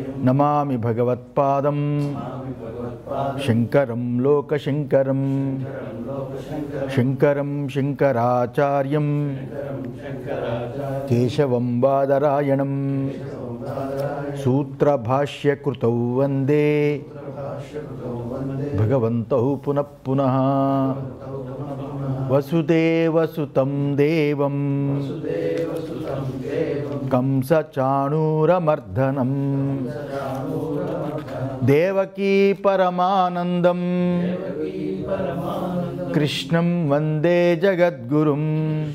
నమామి భగవత్పాదం శంకరం లోకశంకరం శంకరం శంకరాచార్యం కేశవం బాదరాయణం సూత్రభాష్యకృతౌ వందే భగవంతౌ పునః పునః వసుదేవసుతం దేవం కంసచాణూరమర్దనం దేవకీ పరమానందం కృష్ణం వందే జగద్గురుం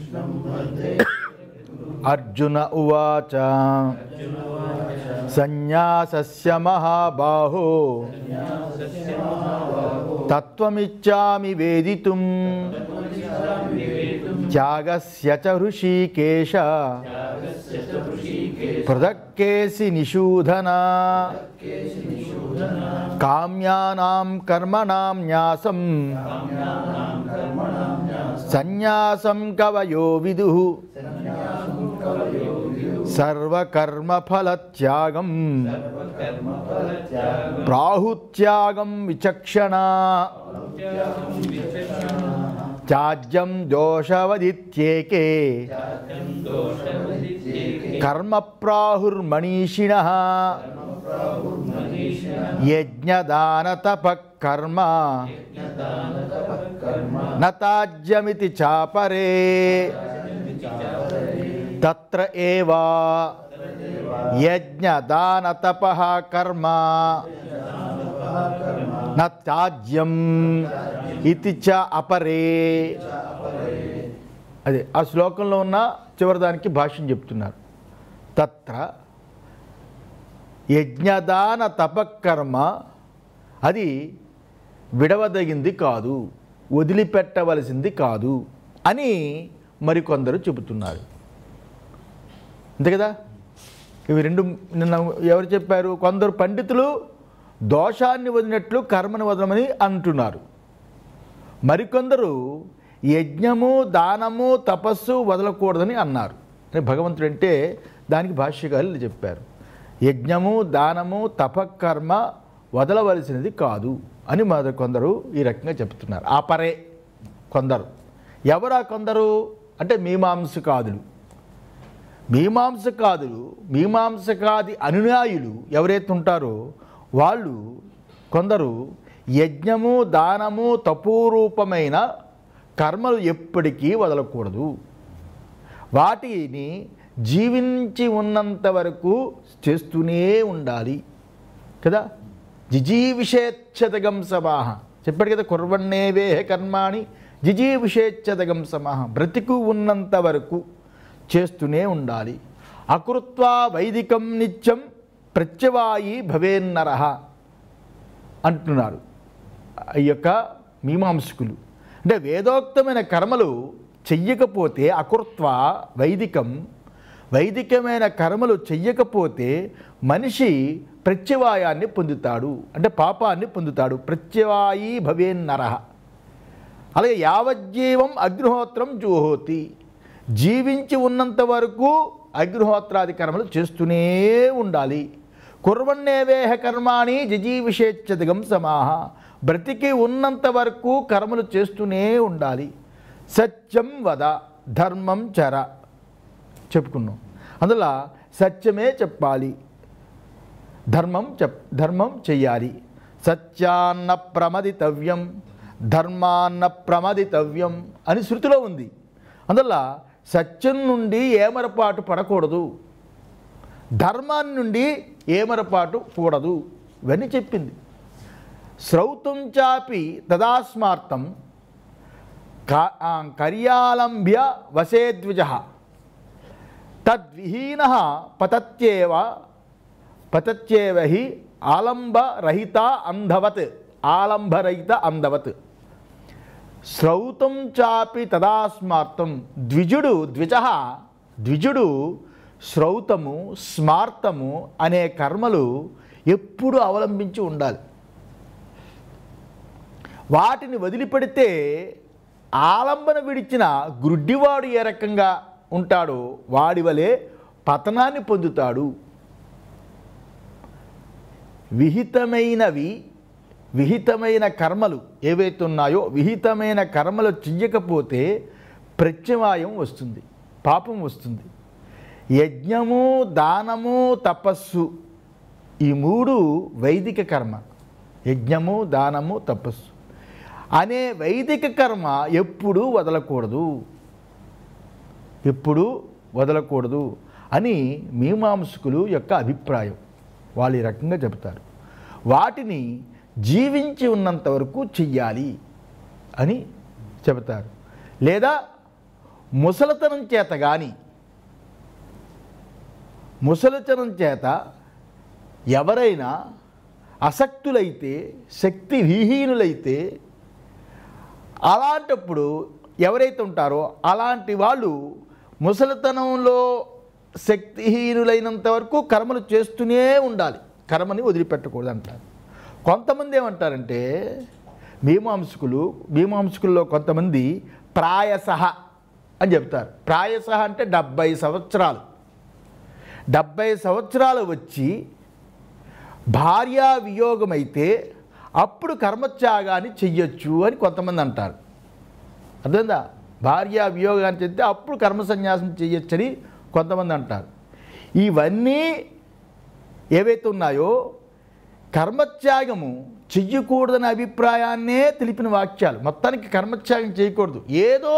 అర్జున ఉవాచ సన్యాసస్య మహాబాహో తత్వమిచ్చామి వేదితుం త్యాగస్య చ హృషీకేశ పృథక్కేసి నిషూధన కామ్యానాం కర్మణాం న్యాసం సన్యాసం కవయో విదుః సర్వకర్మఫలత్యాగం ప్రాహుత్యాగం విచక్షణ త్యాజ్యం దోషవదిత్యేకే కర్మ ప్రాహుర్మణీషిణ యజ్ఞదానతప కర్మ నతాజ్యమితి చాపరే తత్ర ఏవా యజ్ఞదానతప కర్మ న త్యాజ్యం ఇది చ అపరే అదే ఆ శ్లోకంలో ఉన్న చివరిదానికి భాష్యం చెప్తున్నారు తత్ర యజ్ఞదాన తపకర్మ అది విడవదగింది కాదు వదిలిపెట్టవలసింది కాదు అని మరికొందరు చెబుతున్నారు అంతే కదా ఇవి రెండు నిన్న ఎవరు చెప్పారు కొందరు పండితులు దోషాన్ని వదిలినట్లు కర్మను వదలమని అంటున్నారు మరికొందరు యజ్ఞము దానము తపస్సు వదలకూడదని అన్నారు అంటే భగవంతుడు అంటే దానికి భాష్యకారులు చెప్పారు యజ్ఞము దానము తపకర్మ వదలవలసినది కాదు అని మరి కొందరు ఈ రకంగా చెప్తున్నారు ఆ పరే కొందరు ఎవరా కొందరు అంటే మీమాంసకాదులు మీమాంసకాదులు మీమాంసకాది అనుయాయులు ఎవరైతే ఉంటారో వాళ్ళు కొందరు యజ్ఞము దానము తపోరూపమైన కర్మలు ఎప్పటికీ వదలకూడదు వాటిని జీవించి ఉన్నంత వరకు చేస్తూనే ఉండాలి కదా జిజీవిషేచ్ఛతగం సమాహ చెప్పాడు కదా కుర్వన్నేవే కర్మాణి జిజీవిషేచ్ఛతగం సమాహ బ్రతికు ఉన్నంత వరకు చేస్తూనే ఉండాలి అకృత్వా వైదికం నిత్యం ప్రత్యవాయి భవేన్నర అంటున్నారు ఈ యొక్క మీమాంసకులు అంటే వేదోక్తమైన కర్మలు చెయ్యకపోతే అకృత్వ వైదికం వైదికమైన కర్మలు చెయ్యకపోతే మనిషి ప్రత్యవాయాన్ని పొందుతాడు అంటే పాపాన్ని పొందుతాడు ప్రత్యవాయి భవేన్నర అలాగే యావజ్జీవం అగ్నిహోత్రం జూహోతి జీవించి ఉన్నంత వరకు అగ్నిహోత్రాది కర్మలు చేస్తూనే ఉండాలి కుర్వన్నేవేహ కర్మాణి జజీవిషేచ్ఛదగం సమాహ బ్రతికి ఉన్నంత వరకు కర్మలు చేస్తూనే ఉండాలి సత్యం వద ధర్మం చర చెప్పుకున్నాం అందులో సత్యమే చెప్పాలి ధర్మం చెప్ ధర్మం చెయ్యాలి సత్యాన్న ప్రమదితవ్యం ధర్మాన్న ప్రమదితవ్యం అని శృతిలో ఉంది అందువల్ల సత్యం నుండి ఏమరపాటు పడకూడదు ధర్మాన్ని నుండి ఏమరపాటు కూడదు ఇవన్నీ చెప్పింది శ్రౌతం చాపి తదాస్మార్థం కా- ఆ, కర్యాలంభ్య వసేద్విజ తద్విహీన పతత్యేవ పతత్యేవ హి ఆలంబరహిత అంధవత్ ఆలంబరహిత అంధవత్ శ్రౌతం చాపి తదాస్మార్థం ద్విజుడు ద్విజ ద్విజుడు శ్రౌతము స్మార్తము అనే కర్మలు ఎప్పుడు అవలంబించి ఉండాలి వాటిని వదిలిపెడితే ఆలంబన విడిచిన గ్రుడ్డివాడు ఏ రకంగా ఉంటాడో వాడి వలె పతనాన్ని పొందుతాడు విహితమైనవి విహితమైన కర్మలు ఏవైతే ఉన్నాయో విహితమైన కర్మలు చెయ్యకపోతే ప్రత్యవాయం వస్తుంది పాపం వస్తుంది యజ్ఞము దానము తపస్సు ఈ మూడు వైదిక కర్మ యజ్ఞము దానము తపస్సు అనే వైదిక కర్మ ఎప్పుడూ వదలకూడదు ఎప్పుడూ వదలకూడదు అని మీమాంసకులు యొక్క అభిప్రాయం వాళ్ళు ఈ రకంగా చెబుతారు వాటిని జీవించి ఉన్నంత వరకు చెయ్యాలి అని చెబుతారు లేదా ముసలతనం చేత కానీ ముసలితనం చేత ఎవరైనా అసక్తులైతే శక్తి విహీనులైతే అలాంటప్పుడు ఎవరైతే ఉంటారో అలాంటి వాళ్ళు ముసలితనంలో శక్తిహీనులైనంత వరకు కర్మలు చేస్తూనే ఉండాలి కర్మని వదిలిపెట్టకూడదు అంటారు కొంతమంది ఏమంటారంటే మీమాంసకులు మీమాంసకుల్లో కొంతమంది ప్రాయసహ అని చెప్తారు ప్రాయసహ అంటే డెబ్భై సంవత్సరాలు డెబ్భై సంవత్సరాలు వచ్చి భార్యా వియోగమైతే అప్పుడు కర్మత్యాగాన్ని చెయ్యొచ్చు అని కొంతమంది అంటారు అర్థమైందా భార్యా వియోగాన్ని చెప్తే అప్పుడు కర్మ సన్యాసం చెయ్యొచ్చని కొంతమంది అంటారు ఇవన్నీ ఏవైతే ఉన్నాయో కర్మత్యాగము చెయ్యకూడదనే అభిప్రాయాన్నే తెలిపిన వాక్యాలు మొత్తానికి కర్మత్యాగం చేయకూడదు ఏదో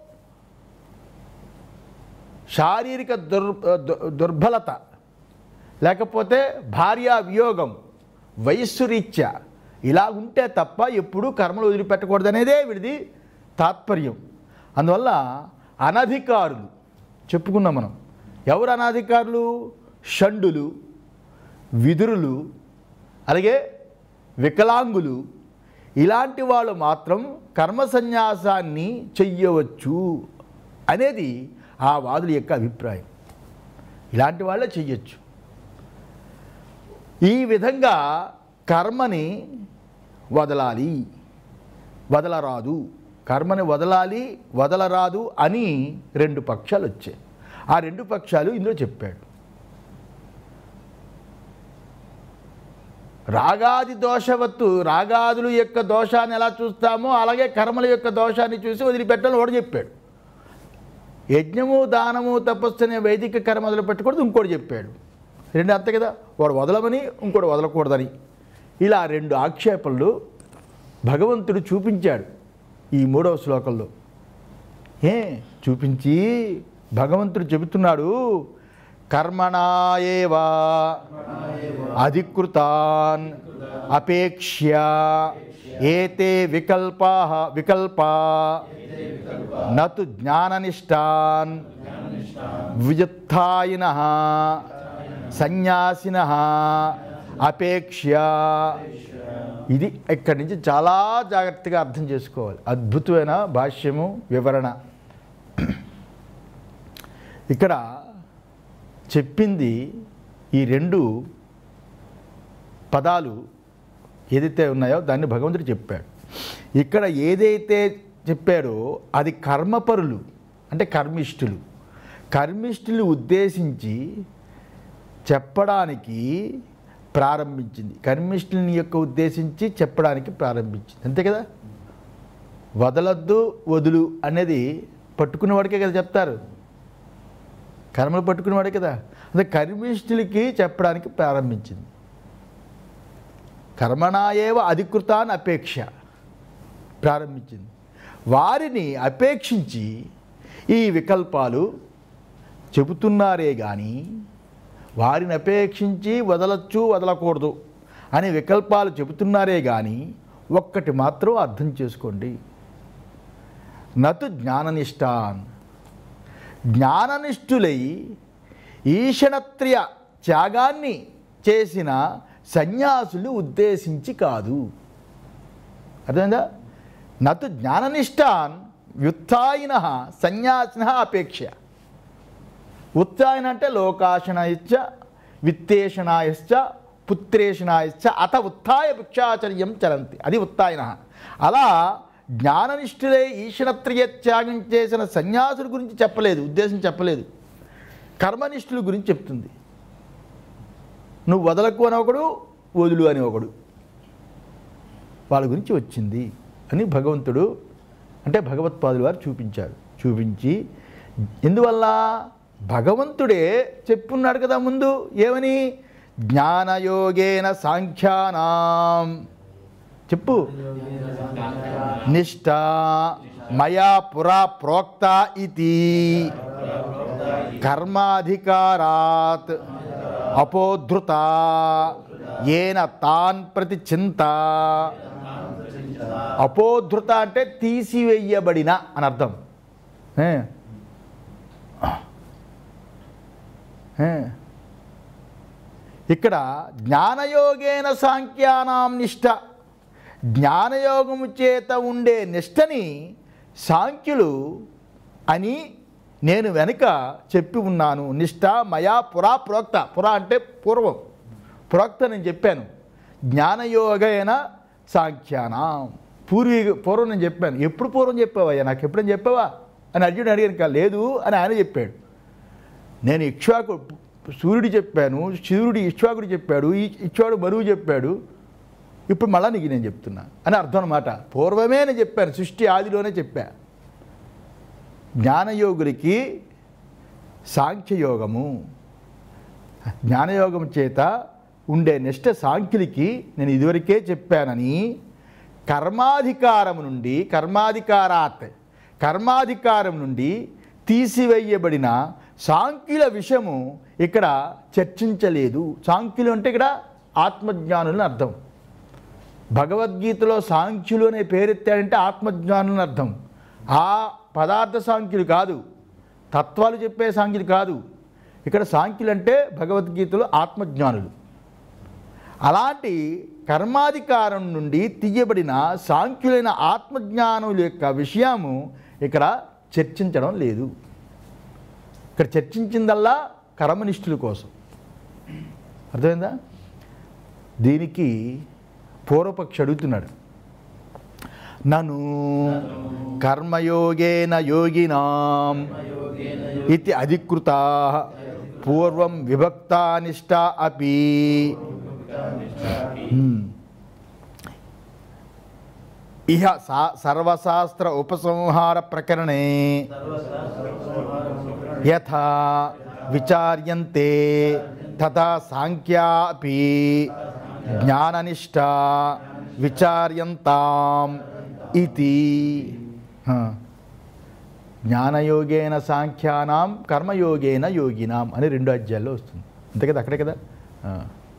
శారీరక దుర్ దు- దుర్బలత లేకపోతే భార్యా వియోగం వయస్సు రీత్యా ఇలా ఉంటే తప్ప ఎప్పుడూ కర్మలు వదిలిపెట్టకూడదు అనేదే వీడిది తాత్పర్యం అందువల్ల అనధికారులు చెప్పుకున్నాం మనం ఎవరు అనధికారులు షండులు విదురులు అలాగే వికలాంగులు ఇలాంటి వాళ్ళు మాత్రం కర్మ సన్యాసాన్ని చెయ్యవచ్చు అనేది ఆ వాదుల యొక్క అభిప్రాయం ఇలాంటి వాళ్ళే చెయ్యొచ్చు ఈ విధంగా కర్మని వదలాలి వదలరాదు కర్మని వదలాలి వదలరాదు అని రెండు పక్షాలు వచ్చాయి ఆ రెండు పక్షాలు ఇందులో చెప్పాడు రాగాది దోషవత్తు రాగాదుల యొక్క దోషాన్ని ఎలా చూస్తామో అలాగే కర్మల యొక్క దోషాన్ని చూసి వదిలిపెట్టాలని వాడు చెప్పాడు యజ్ఞము దానము తపస్సు అనే వైదిక కర్మ మొదలు పెట్టకూడదు ఇంకోటి చెప్పాడు రెండు అంతే కదా వాడు వదలమని ఇంకోటి వదలకూడదని ఇలా రెండు ఆక్షేపణలు భగవంతుడు చూపించాడు ఈ మూడవ శ్లోకంలో ఏ చూపించి భగవంతుడు చెబుతున్నాడు కర్మణాయేవా అధికృతాన్ అపేక్ష్య ఏతే వికల్పా వికల్పా నతు జ్ఞాననిష్టాన్ వియుత్థాయిన సన్యాసిన అపేక్ష ఇది ఇక్కడి నుంచి చాలా జాగ్రత్తగా అర్థం చేసుకోవాలి అద్భుతమైన భాష్యము వివరణ ఇక్కడ చెప్పింది ఈ రెండు పదాలు ఏదైతే ఉన్నాయో దాన్ని భగవంతుడు చెప్పాడు ఇక్కడ ఏదైతే చెప్పాడో అది కర్మపరులు అంటే కర్మిష్ఠులు కర్మిష్ఠులు ఉద్దేశించి చెప్పడానికి ప్రారంభించింది కర్మిష్ఠుని యొక్క ఉద్దేశించి చెప్పడానికి ప్రారంభించింది అంతే కదా వదలొద్దు వదులు అనేది పట్టుకున్నవాడికే కదా చెప్తారు కర్మలు పట్టుకునేవాడే కదా అదే కర్మిష్ఠులకి చెప్పడానికి ప్రారంభించింది కర్మణాయేవ అధికృతాన్ని అపేక్ష ప్రారంభించింది వారిని అపేక్షించి ఈ వికల్పాలు చెబుతున్నారే కానీ వారిని అపేక్షించి వదలచ్చు వదలకూడదు అనే వికల్పాలు చెబుతున్నారే కానీ ఒక్కటి మాత్రం అర్థం చేసుకోండి నతు జ్ఞాననిష్టాన్ జ్ఞాననిష్ఠులై ఈషణత్రియ త్యాగాన్ని చేసిన సన్యాసులు ఉద్దేశించి కాదు అర్థమైందా నతు జ్ఞాననిష్టాన్ వ్యుత్థాయిన సన్యాసిన అపేక్ష ఉత్థాయన అంటే లోకాశనాయశ్చ విత్తేషణాయశ్చ పుత్రేషణాయశ్చ అత ఉత్థాయ భిక్షాచర్యం చరంతి అది ఉత్థాయన అలా జ్ఞాననిష్ఠులే ఈశ్వరత్రియ త్యాగం చేసిన సన్యాసుల గురించి చెప్పలేదు ఉద్దేశం చెప్పలేదు కర్మనిష్ఠుల గురించి చెప్తుంది నువ్వు వదలకు అని ఒకడు వదులు అని ఒకడు వాళ్ళ గురించి వచ్చింది అని భగవంతుడు అంటే భగవత్పాదులు వారు చూపించారు చూపించి ఎందువల్ల భగవంతుడే చెప్పున్నాడు కదా ముందు ఏమని జ్ఞానయోగేన సాంఖ్యానాం చెప్పు నిష్ట మయా పురా ప్రోక్త ఇది కర్మాధికారాత్ అపోధృత ఏన తాన్ ప్రతి చింత అపోధృత అంటే తీసివేయబడిన అని అర్థం ఏ? ఏ? ఇక్కడ జ్ఞానయోగేన సాంఖ్యానాం నిష్ట జ్ఞానయోగము చేత ఉండే నిష్టని సాంఖ్యులు అని నేను వెనుక చెప్పి ఉన్నాను నిష్ట మయా పురా ప్రోక్త పురా అంటే పూర్వం ప్రోక్త నేను చెప్పాను జ్ఞానయోగైన సాంఖ్యానం పూర్వీ పూర్వం నేను చెప్పాను ఎప్పుడు పూర్వం చెప్పావయ్యా నాకు ఎప్పుడైనా చెప్పావా అని అర్జునుడు అడిగాను "కా, లేదు అని ఆయన చెప్పాడు నేను ఇక్ష్వాకు సూర్యుడు చెప్పాను సూర్యుడు ఇక్ష్వాకుడు చెప్పాడు ఈ ఇక్ష్వాడు బరువు చెప్పాడు ఇప్పుడు మళ్ళా నీకు నేను చెప్తున్నా అని అర్థం అనమాట పూర్వమే నేను చెప్పాను సృష్టి ఆదిలోనే చెప్పా జ్ఞానయోగులకి సాంఖ్యయోగము జ్ఞానయోగం చేత ఉండే నిష్ట సాంఖ్యులకి నేను ఇదివరకే చెప్పానని కర్మాధికారం నుండి కర్మాధికారాత్ కర్మాధికారం నుండి తీసివేయబడిన సాంఖ్యుల విషయము ఇక్కడ చర్చించలేదు సాంఖ్యులు అంటే ఇక్కడ ఆత్మజ్ఞానులని అర్థం భగవద్గీతలో సాంఖ్యులు అనే పేరెత్తాడంటే ఆత్మజ్ఞానులని అర్థం ఆ పదార్థ సాంఖ్యులు కాదు తత్వాలు చెప్పే సాంఖ్యులు కాదు ఇక్కడ సాంఖ్యులు అంటే భగవద్గీతలో ఆత్మజ్ఞానులు అలాంటి కర్మాధికారం నుండి తీయబడిన సాంఖ్యులైన ఆత్మజ్ఞానుల యొక్క విషయము ఇక్కడ చర్చించడం లేదు ఇక్కడ చర్చించిందల్లా కర్మనిష్ఠుల కోసం అర్థమైందా దీనికి పూర్వపక్షి అడుగుతున్నాడు నను కర్మయోగేన యోగినాం ఇది అధికృత పూర్వం విభక్తానిష్ట అపి హ్మ్. ఇహ సా సర్వశాస్త్ర ఉపసంహార ప్రకరణే యథా విచార్యంతే తథా సాంఖ్యా అపి జ్ఞాననిష్ట విచార్యంతాం ఇది హ. జ్ఞానయోగేన సాంఖ్యానాం కర్మయోగేన యోగినాం అని రెండు అధ్యాయాల్లో వస్తుంది అంతే కదా అక్కడే కదా ఆ.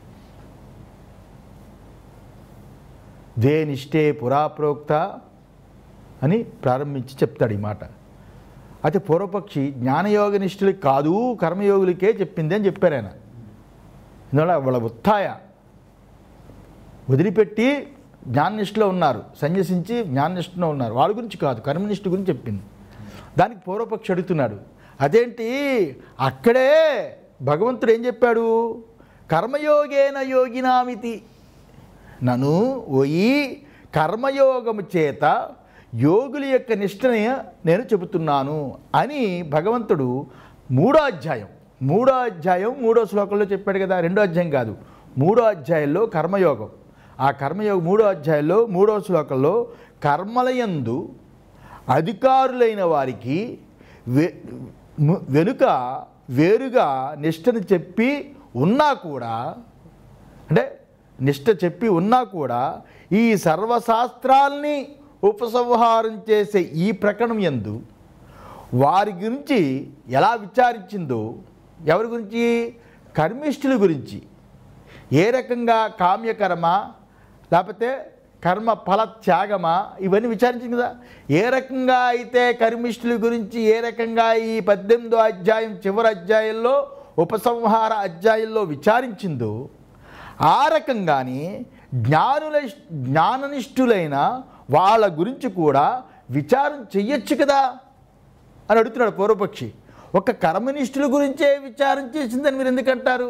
దే నిష్టే పురా ప్రోక్త అని ప్రారంభించి చెప్తాడు ఈ మాట అయితే పూర్వపక్షి జ్ఞానయోగ నిష్ఠులకి కాదు కర్మయోగులకే చెప్పింది అని చెప్పారు ఆయన ఇందువల్ల వాళ్ళ ఉత్థాయ వదిలిపెట్టి జ్ఞాననిష్ఠలో ఉన్నారు సన్యసించి జ్ఞాననిష్ఠలో ఉన్నారు వాళ్ళ గురించి కాదు కర్మనిష్ఠ గురించి చెప్పింది దానికి పూర్వపక్షి అడుగుతున్నాడు అదేంటి అక్కడే భగవంతుడు ఏం చెప్పాడు కర్మయోగేన యోగినామితి నను ఓయి కర్మయోగము చేత యోగుల యొక్క నిష్టని నేను చెబుతున్నాను అని భగవంతుడు మూడో అధ్యాయం మూడో అధ్యాయం మూడో శ్లోకంలో చెప్పాడు కదా రెండో అధ్యాయం కాదు మూడో అధ్యాయంలో కర్మయోగం ఆ కర్మయోగం మూడో అధ్యాయంలో మూడో శ్లోకంలో కర్మలయందు అధికారులైన వారికి వె ము- వెనుక వేరుగా నిష్టని చెప్పి ఉన్నా కూడా అంటే నిష్ట చెప్పి ఉన్నా కూడా ఈ సర్వశాస్త్రాల్ని ఉపసంహారం చేసే ఈ ప్రకరణం ఎందు వారి గురించి ఎలా విచారించిందో ఎవరి గురించి కర్మిష్ఠుల గురించి ఏ రకంగా కామ్యకర్మ లేకపోతే కర్మ ఫల త్యాగమా ఇవన్నీ విచారించింది కదా ఏ రకంగా అయితే కర్మిష్ఠుల గురించి ఏ రకంగా ఈ పద్దెనిమిదో అధ్యాయం చివరి అధ్యాయంలో ఉపసంహార అధ్యాయంలో విచారించిందో ఆ రకంగానే జ్ఞానుల జ్ఞాననిష్ఠులైన వాళ్ళ గురించి కూడా విచారం చెయ్యొచ్చు కదా అని అడుగుతున్నాడు పూర్వపక్షి ఒక కర్మనిష్ఠుల గురించే విచారం చేసిందని మీరు ఎందుకంటారు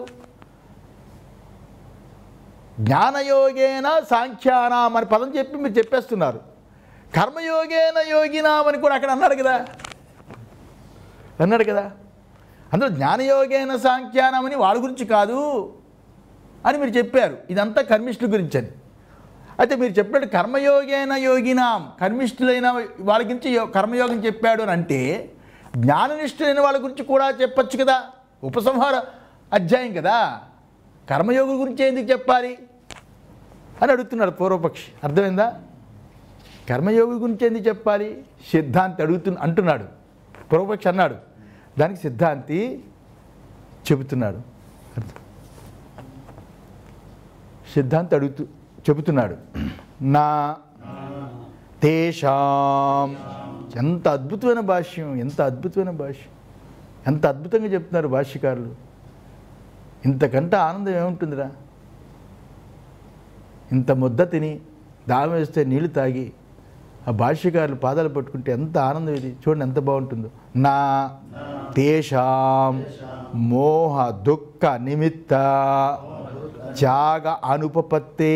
జ్ఞానయోగేన సాంఖ్యానాం అని పదం చెప్పి మీరు చెప్పేస్తున్నారు కర్మయోగేన యోగినాం అని కూడా అక్కడ అన్నాడు కదా అన్నాడు కదా అందులో జ్ఞానయోగేన సాంఖ్యానం అని వాళ్ళ గురించి కాదు అని మీరు చెప్పారు ఇదంతా కర్మిష్ఠుల గురించి అని అయితే మీరు చెప్పినట్టు కర్మయోగైన యోగినాం కర్మిష్ఠులైన వాళ్ళ గురించి యో- కర్మయోగం చెప్పాడు అని అంటే జ్ఞాననిష్ఠులైన వాళ్ళ గురించి కూడా చెప్పొచ్చు కదా ఉపసంహార అధ్యాయం కదా కర్మయోగుల గురించి ఎందుకు చెప్పాలి అని అడుగుతున్నాడు పూర్వపక్షి అర్థమైందా కర్మయోగి గురించి ఎందుకు చెప్పాలి సిద్ధాంతి అడుగుతు అంటున్నాడు పూర్వపక్షి అన్నాడు దానికి సిద్ధాంతి చెబుతున్నాడు అర్థం సిద్ధాంతి అడుగుతూ చెబుతున్నాడు నా తేషాం ఎంత అద్భుతమైన భాష్యం ఎంత అద్భుతమైన భాష్యం ఎంత అద్భుతంగా చెప్తున్నారు భాష్యకారులు ఇంతకంటే ఆనందం ఏముంటుందిరా ఇంత ముద్ద తిని దాహం వేస్తే నీళ్లు తాగి ఆ భాష్యకారులు పాదాలు పట్టుకుంటే ఎంత ఆనందం ఇది చూడండి ఎంత బాగుంటుందో నా తేషాం మోహ దుఃఖ నిమిత్త త్యాగ అనుపపత్తే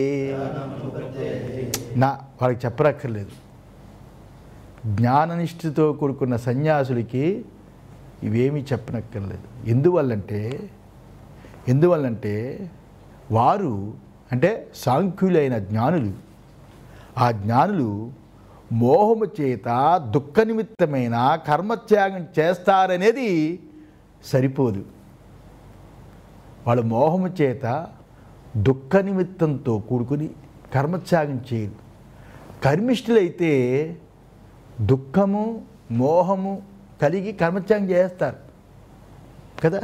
నా వాళ్ళకి చెప్పరక్కర్లేదు జ్ఞాననిష్ఠతో కూడుకున్న సన్యాసులకి ఇవేమీ చెప్పనక్కర్లేదు ఎందువల్లంటే ఎందువల్లంటే వారు అంటే సాంఖ్యులైన జ్ఞానులు ఆ జ్ఞానులు మోహము చేత దుఃఖ నిమిత్తమైన కర్మత్యాగం చేస్తారనేది సరిపోదు వాళ్ళు మోహము చేత దుఃఖ నిమిత్తంతో కూడుకుని కర్మత్యాగం చేయరు కర్మిష్ఠులైతే దుఃఖము మోహము కలిగి కర్మత్యాగం చేస్తారు కదా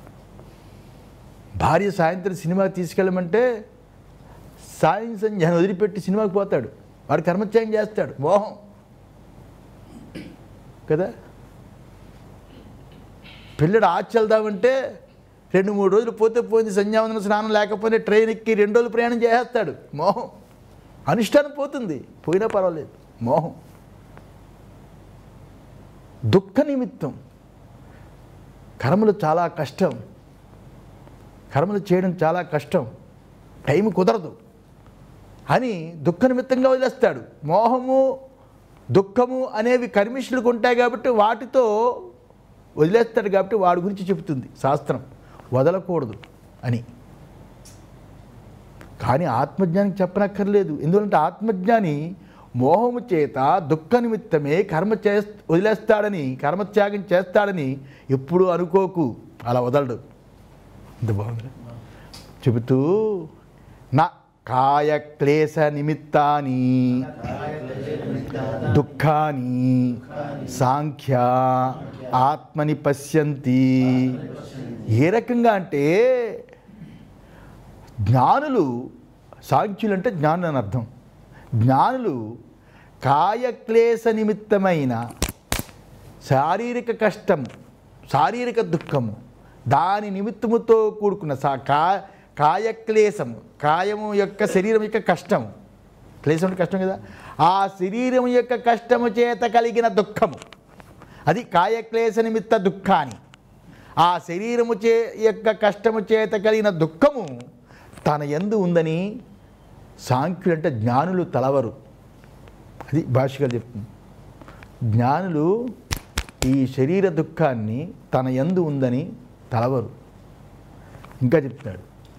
భార్య సాయంత్రం సినిమాకి తీసుకెళ్ళమంటే సాయం సంధ్యాన్ని వదిలిపెట్టి సినిమాకి పోతాడు వాడు కర్మత్యాగం చేస్తాడు మోహం కదా పిల్లడు ఆచి వెళ్దామంటే రెండు మూడు రోజులు పోతే పోయింది సంధ్యావందన స్నానం లేకపోతే ట్రైన్ ఎక్కి రెండు రోజులు ప్రయాణం చేసేస్తాడు మోహం అనుష్ఠానం పోతుంది పోయినా పర్వాలేదు మోహం దుఃఖ నిమిత్తం కర్మలు చాలా కష్టం కర్మలు చేయడం చాలా కష్టం టైం కుదరదు అని దుఃఖ నిమిత్తంగా వదిలేస్తాడు మోహము దుఃఖము అనేవి కర్మిష్ఠులకు ఉంటాయి కాబట్టి వాటితో వదిలేస్తాడు కాబట్టి వాడి గురించి చెబుతుంది శాస్త్రం వదలకూడదు అని కానీ ఆత్మజ్ఞానికి చెప్పనక్కర్లేదు ఎందుకంటే ఆత్మజ్ఞాని మోహము చేత దుఃఖ నిమిత్తమే కర్మ చే వదిలేస్తాడని కర్మత్యాగం చేస్తాడని ఎప్పుడూ అనుకోకు అలా వదలడు ఇంత బాగుంది చెబుతూ నా కాయ క్లేశ నిమిత్తాని దుఃఖాని సాంఖ్య ఆత్మని పశ్యంతి ఏ రకంగా అంటే జ్ఞానులు సాంఖ్యులు అంటే జ్ఞానులు అని అర్థం జ్ఞానులు కాయక్లేశ నిమిత్తమైన శారీరక కష్టం శారీరక దుఃఖము దాని నిమిత్తముతో కూడుకున్న సా కా కాయక్లేశము కాయము యొక్క శరీరం యొక్క కష్టము క్లేశం అంటే కష్టం కదా ఆ శరీరం యొక్క కష్టము చేత కలిగిన దుఃఖము అది కాయక్లేశ నిమిత్త దుఃఖాన్ని ఆ శరీరము చే యొక్క కష్టము చేత కలిగిన దుఃఖము తన ఎందు ఉందని సాంఖ్యులు అంటే జ్ఞానులు తలవరు అది భాషగా చెప్తుంది జ్ఞానులు ఈ శరీర దుఃఖాన్ని తన ఎందు ఉందని తలవరు ఇంకా చెప్తాడు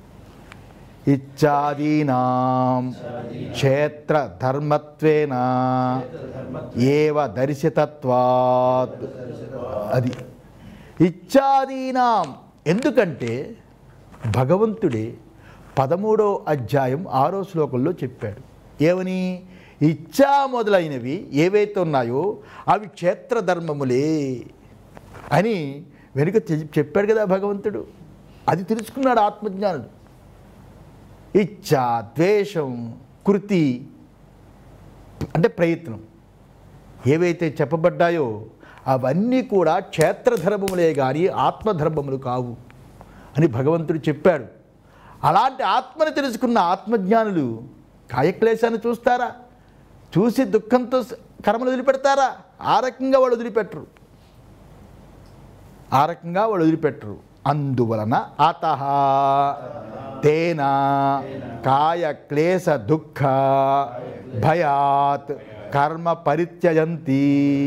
ఇచ్చాదీనాం క్షేత్ర ధర్మత్వేన ఏవ దర్శితత్వాత్ అది ఇచ్చాదీనాం ఎందుకంటే భగవంతుడే పదమూడో అధ్యాయం ఆరో శ్లోకంలో చెప్పాడు ఏమని ఇచ్చా మొదలైనవి ఏవైతే ఉన్నాయో అవి క్షేత్ర ధర్మములే అని వెనుక చె- చెప్పాడు కదా భగవంతుడు అది తెలుసుకున్నాడు ఆత్మజ్ఞానుడు ఇచ్చ ద్వేషం కృతి అంటే ప్రయత్నం ఏవైతే చెప్పబడ్డాయో అవన్నీ కూడా క్షేత్రధర్మములే కానీ ఆత్మధర్మములు కావు అని భగవంతుడు చెప్పాడు అలాంటి ఆత్మని తెలుసుకున్న ఆత్మజ్ఞానులు కాయక్లేశాన్ని చూస్తారా చూసి దుఃఖంతో స- కర్మలు వదిలిపెడతారా ఆ రకంగా వాళ్ళు వదిలిపెట్టరు ఆ రకంగా వాళ్ళు వదిలిపెట్టరు అందువలన అత తేన కాయ క్లేశ దుఃఖ భయాత్ కర్మ పరిత్యజంతి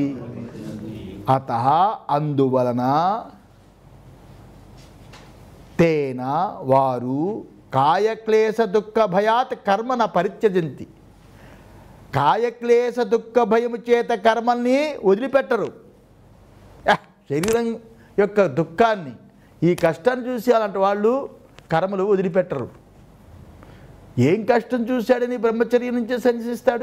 అత అందువలన తేన వారు కాయక్లేశ దుఃఖ భయాత్ కర్మ న పరిత్యజంతి కాయక్లేశ దుఃఖ భయము చేత కర్మల్ని వదిలిపెట్టరు యహ్, శరీరం యొక్క దుఃఖాన్ని ఈ కష్టాన్ని చూసి అలాంటి వాళ్ళు కర్మలు వదిలిపెట్టరు ఏం కష్టం చూశాడని బ్రహ్మచర్యం నుంచే సన్యసిస్తాడు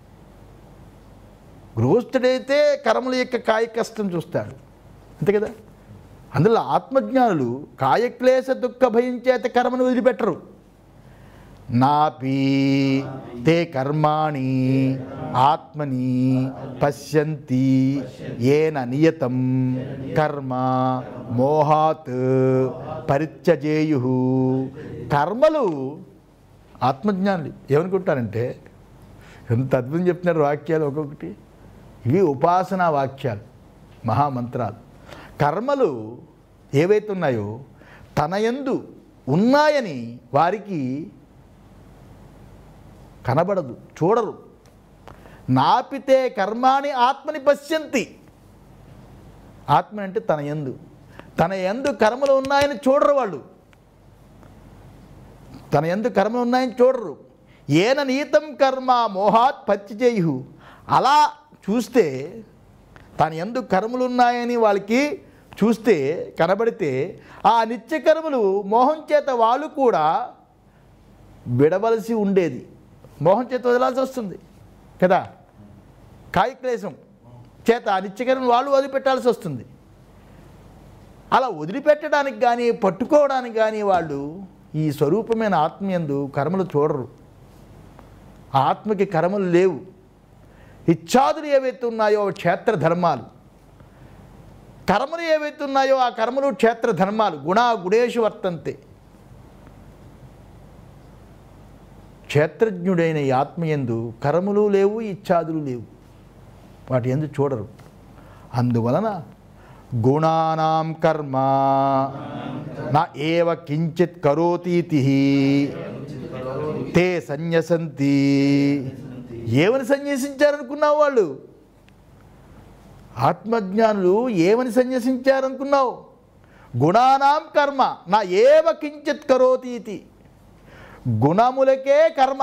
గృహస్థుడైతే కర్మల యొక్క కాయ కష్టం చూస్తాడు అంతే కదా అందులో ఆత్మజ్ఞానులు కాయక్లేశ దుఃఖ భయం చేత కర్మను వదిలిపెట్టరు నాపి తే కర్మాణి ఆత్మని పశ్యంతి ఏన నియతం కర్మ మోహాత్ పరిత్యజేయు కర్మలు ఆత్మజ్ఞానులు ఏమనుకుంటారంటే ఎంత అద్భుతం చెప్తున్నారు వాక్యాలు ఒక్కొక్కటి ఇవి ఉపాసనా వాక్యాలు మహామంత్రాలు కర్మలు ఏవైతే ఉన్నాయో తన యందు ఉన్నాయని వారికి కనబడదు చూడరు నాపితే కర్మాని ఆత్మని పశ్యంతి ఆత్మ అంటే తన యందు తన యందు కర్మలు ఉన్నాయని చూడరు వాళ్ళు తన యందు కర్మలు ఉన్నాయని చూడరు ఏన నీతం కర్మ మోహాత్ పచ్చిచేయు అలా చూస్తే తన యందు కర్మలు ఉన్నాయని వాళ్ళకి చూస్తే కనబడితే ఆ నిత్య కర్మలు మోహం చేత వాళ్ళు కూడా విడవలసి ఉండేది మోహం చేత వదలాల్సి వస్తుంది కదా కాయక్లేశం చేత ఆ నిత్యకరణ వాళ్ళు వదిలిపెట్టాల్సి వస్తుంది అలా వదిలిపెట్టడానికి కానీ పట్టుకోవడానికి కానీ వాళ్ళు ఈ స్వరూపమైన ఆత్మయందు కర్మలు చూడరు ఆ ఆత్మకి కర్మలు లేవు ఇచ్ఛాదులు ఏవైతే ఉన్నాయో అవి క్షేత్ర ధర్మాలు కర్మలు ఏవైతే ఉన్నాయో ఆ కర్మలు క్షేత్ర ధర్మాలు గుణా గుణేషు వర్తంతే క్షేత్రజ్ఞుడైన ఈ ఆత్మయందు కర్మలు లేవు ఇచ్ఛాదులు లేవు వాటి ఎందు చూడరు అందువలన గుణానాం కర్మ నా ఏవ కించిత్ కరోతీతి తే సన్యసంతి ఏమని సన్యసించారనుకున్నావు వాళ్ళు ఆత్మజ్ఞానులు ఏమని సన్యసించారనుకున్నావు గుణానాం కర్మ నా ఏవ కించిత్ కరోతీతి గుణములకే కర్మ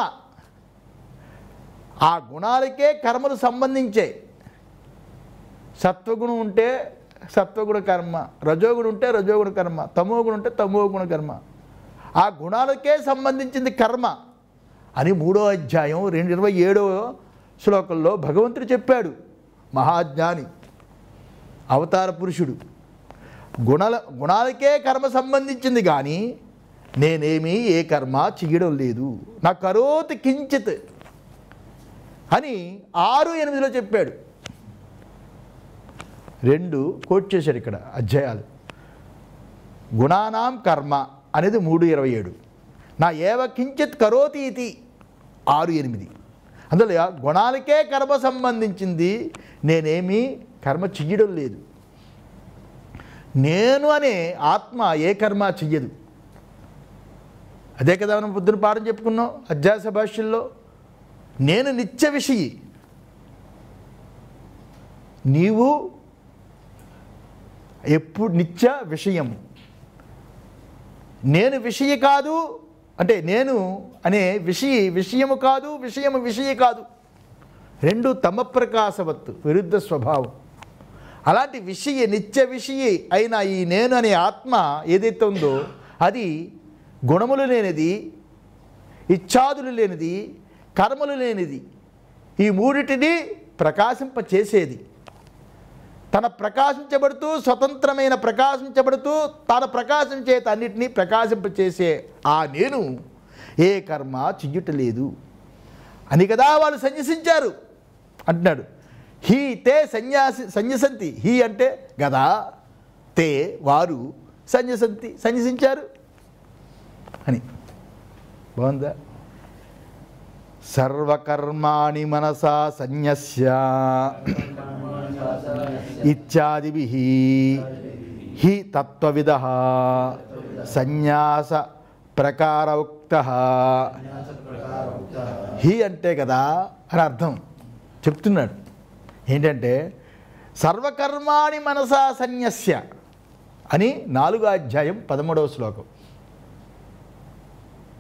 ఆ గుణాలకే కర్మలు సంబంధించే సత్వగుణం ఉంటే సత్వగుణ కర్మ రజోగుణం ఉంటే రజోగుణ కర్మ తమోగుణం ఉంటే తమోగుణ కర్మ ఆ గుణాలకే సంబంధించింది కర్మ అని మూడో అధ్యాయం రెండు ఇరవై ఏడవ శ్లోకంలో భగవంతుడు చెప్పాడు మహాజ్ఞాని అవతార పురుషుడు గుణాల గుణాలకే కర్మ సంబంధించింది కానీ నేనేమీ ఏ కర్మ చెయ్యడం లేదు నా కరోతి కించిత్ అని ఆరు ఎనిమిదిలో చెప్పాడు రెండు కోట్ చేశాడు ఇక్కడ అధ్యాయాలు గుణానాం కర్మ అనేది మూడు ఇరవై ఏడు నా ఏవ కించిత్ కరోతి ఇది ఆరు ఎనిమిది అందులో గుణాలకే కర్మ సంబంధించింది నేనేమీ కర్మ చెయ్యడం లేదు నేను అనే ఆత్మ ఏ కర్మ చెయ్యదు అదే కదా మనం పొద్దున పాఠం చెప్పుకున్నాం అధ్యాస భాష్యంలో నేను నిత్య విషయి నీవు ఎప్పుడు నిత్య విషయము నేను విషయ కాదు అంటే నేను అనే విషయ విషయము కాదు విషయము విషయ కాదు రెండు తమ ప్రకాశవత్తు విరుద్ధ స్వభావం అలాంటి విషయ నిత్య విషయ అయిన ఈ నేను అనే ఆత్మ ఏదైతే ఉందో అది గుణములు లేనిది ఇచ్ఛాదులు లేనిది కర్మలు లేనిది ఈ మూడిటిని ప్రకాశింపచేసేది తన ప్రకాశించబడుతూ స్వతంత్రమైన ప్రకాశించబడుతూ తన ప్రకాశం చేత అన్నిటినీ ప్రకాశింపచేసే ఆ నేను ఏ కర్మ చెయ్యుటలేదు అని కదా వాళ్ళు సన్యసించారు అంటున్నాడు హీ తే సన్యాసి సన్యసంతి హీ అంటే గదా తే వారు సన్యసంతి సన్యసించారు అని బాగుందా సర్వకర్మాణి మనసా సన్యస్య ఇత్యాదిభి హి తత్వవిద సన్యాస ప్రకారౌక్త హి అంటే కదా అని అర్థం చెప్తున్నాడు ఏంటంటే సర్వకర్మాణి మనసా సన్యస్య అని నాలుగో అధ్యాయం పదమూడవ శ్లోకం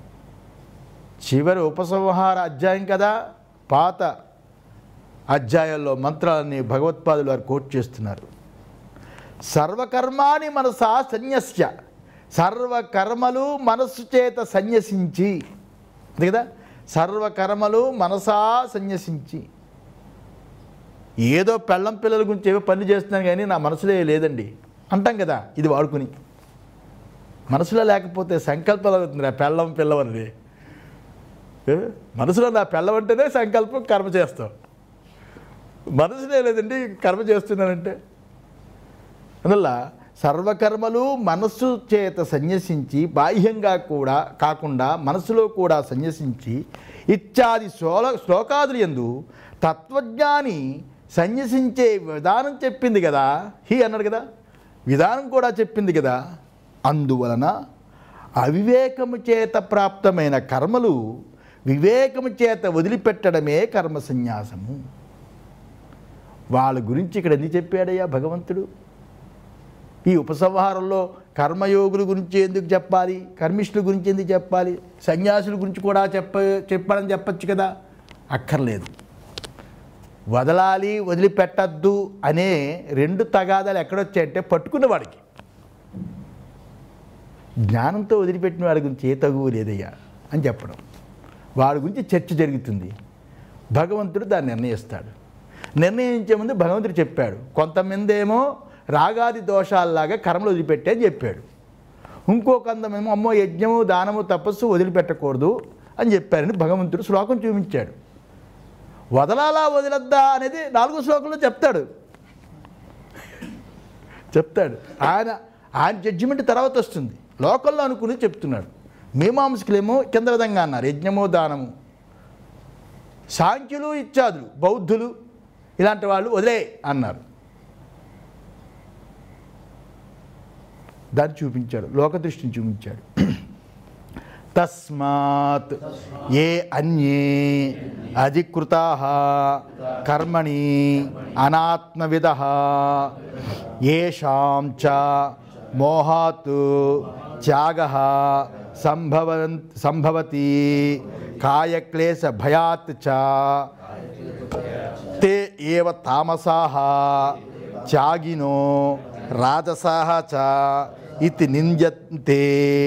చివరి ఉపసంహార అధ్యాయం కదా పాత అధ్యాయాల్లో మంత్రాలని భగవత్పాదులు వారు కోట్ చేస్తున్నారు సర్వకర్మాని మనసా సన్యస్య సర్వకర్మలు మనస్సు చేత సన్యసించి అంతే కదా సర్వకర్మలు మనసా సన్యసించి ఏదో పెళ్ళం పిల్లల గురించి ఏవో పని చేస్తున్నాను కానీ నా మనసులో లేదండి అంటాం కదా ఇది వాడుకుని మనసులో లేకపోతే సంకల్పాలు అవుతుంది ఆ పెళ్ళం పిల్లం అనేది ఏ? మనసులో నా పెళ్ళం అంటేనే సంకల్పం కర్మ చేస్తాం మనసులో లేదండి కర్మ చేస్తున్నానంటే అందువల్ల సర్వకర్మలు మనస్సు చేత సన్యసించి బాహ్యంగా కూడా కాకుండా మనసులో కూడా సన్యసించి ఇత్యాది శ్లోల శ్లోకాదులు ఎందు తత్వజ్ఞాని సన్యసించే విధానం చెప్పింది కదా హీ అన్నాడు కదా విధానం కూడా చెప్పింది కదా అందువలన అవివేకము చేత ప్రాప్తమైన కర్మలు వివేకము చేత వదిలిపెట్టడమే కర్మ సన్యాసము వాళ్ళ గురించి ఇక్కడ ఎన్ని చెప్పాడయ్యా భగవంతుడు ఈ ఉపసంహారంలో కర్మయోగుల గురించి ఎందుకు చెప్పాలి కర్మిష్ఠుల గురించి ఎందుకు చెప్పాలి సన్యాసుల గురించి కూడా చెప్ప చెప్పాలని చెప్పచ్చు కదా అక్కర్లేదు వదలాలి వదిలిపెట్టద్దు అనే రెండు తగాదాలు ఎక్కడొచ్చాయంటే పట్టుకున్న వాడికి జ్ఞానంతో వదిలిపెట్టిన వాడి గురించి ఏ తగువు లేదయ్యా అని చెప్పడం వాడి గురించి చర్చ జరుగుతుంది భగవంతుడు దాన్ని నిర్ణయిస్తాడు నిర్ణయించే ముందు భగవంతుడు చెప్పాడు కొంతమంది ఏమో రాగాది దోషాల్లాగా కర్మలు వదిలిపెట్టే అని చెప్పాడు ఇంకో కొంతమేమో అమ్మో యజ్ఞము దానము తపస్సు వదిలిపెట్టకూడదు అని చెప్పారని భగవంతుడు శ్లోకం చూపించాడు వదలాలా వదిలద్దా అనేది నాలుగో శ్లోకంలో చెప్తాడు చెప్తాడు ఆయన ఆయన జడ్జిమెంట్ తర్వాత వస్తుంది లోకల్లో అనుకుని చెప్తున్నాడు మీమాంసకులేమో కింద విధంగా అన్నారు యజ్ఞము దానము సాంఖ్యులు ఇత్యాదులు బౌద్ధులు ఇలాంటి వాళ్ళు వదిలే అన్నారు దాన్ని చూపించాడు లోకదృష్టిని చూపించాడు తస్మాత్ ఏ అన్యే అధికృతా కర్మణి అనాత్మవిద ఏషాం చ మోహాత్ త్యాగ సంభవన్ సంభవతి కాయక్లేశ భయాత్ చ తే ఏవ తామసాః త్యాగినో రాజసాः చ ఇతి నింద్యంతే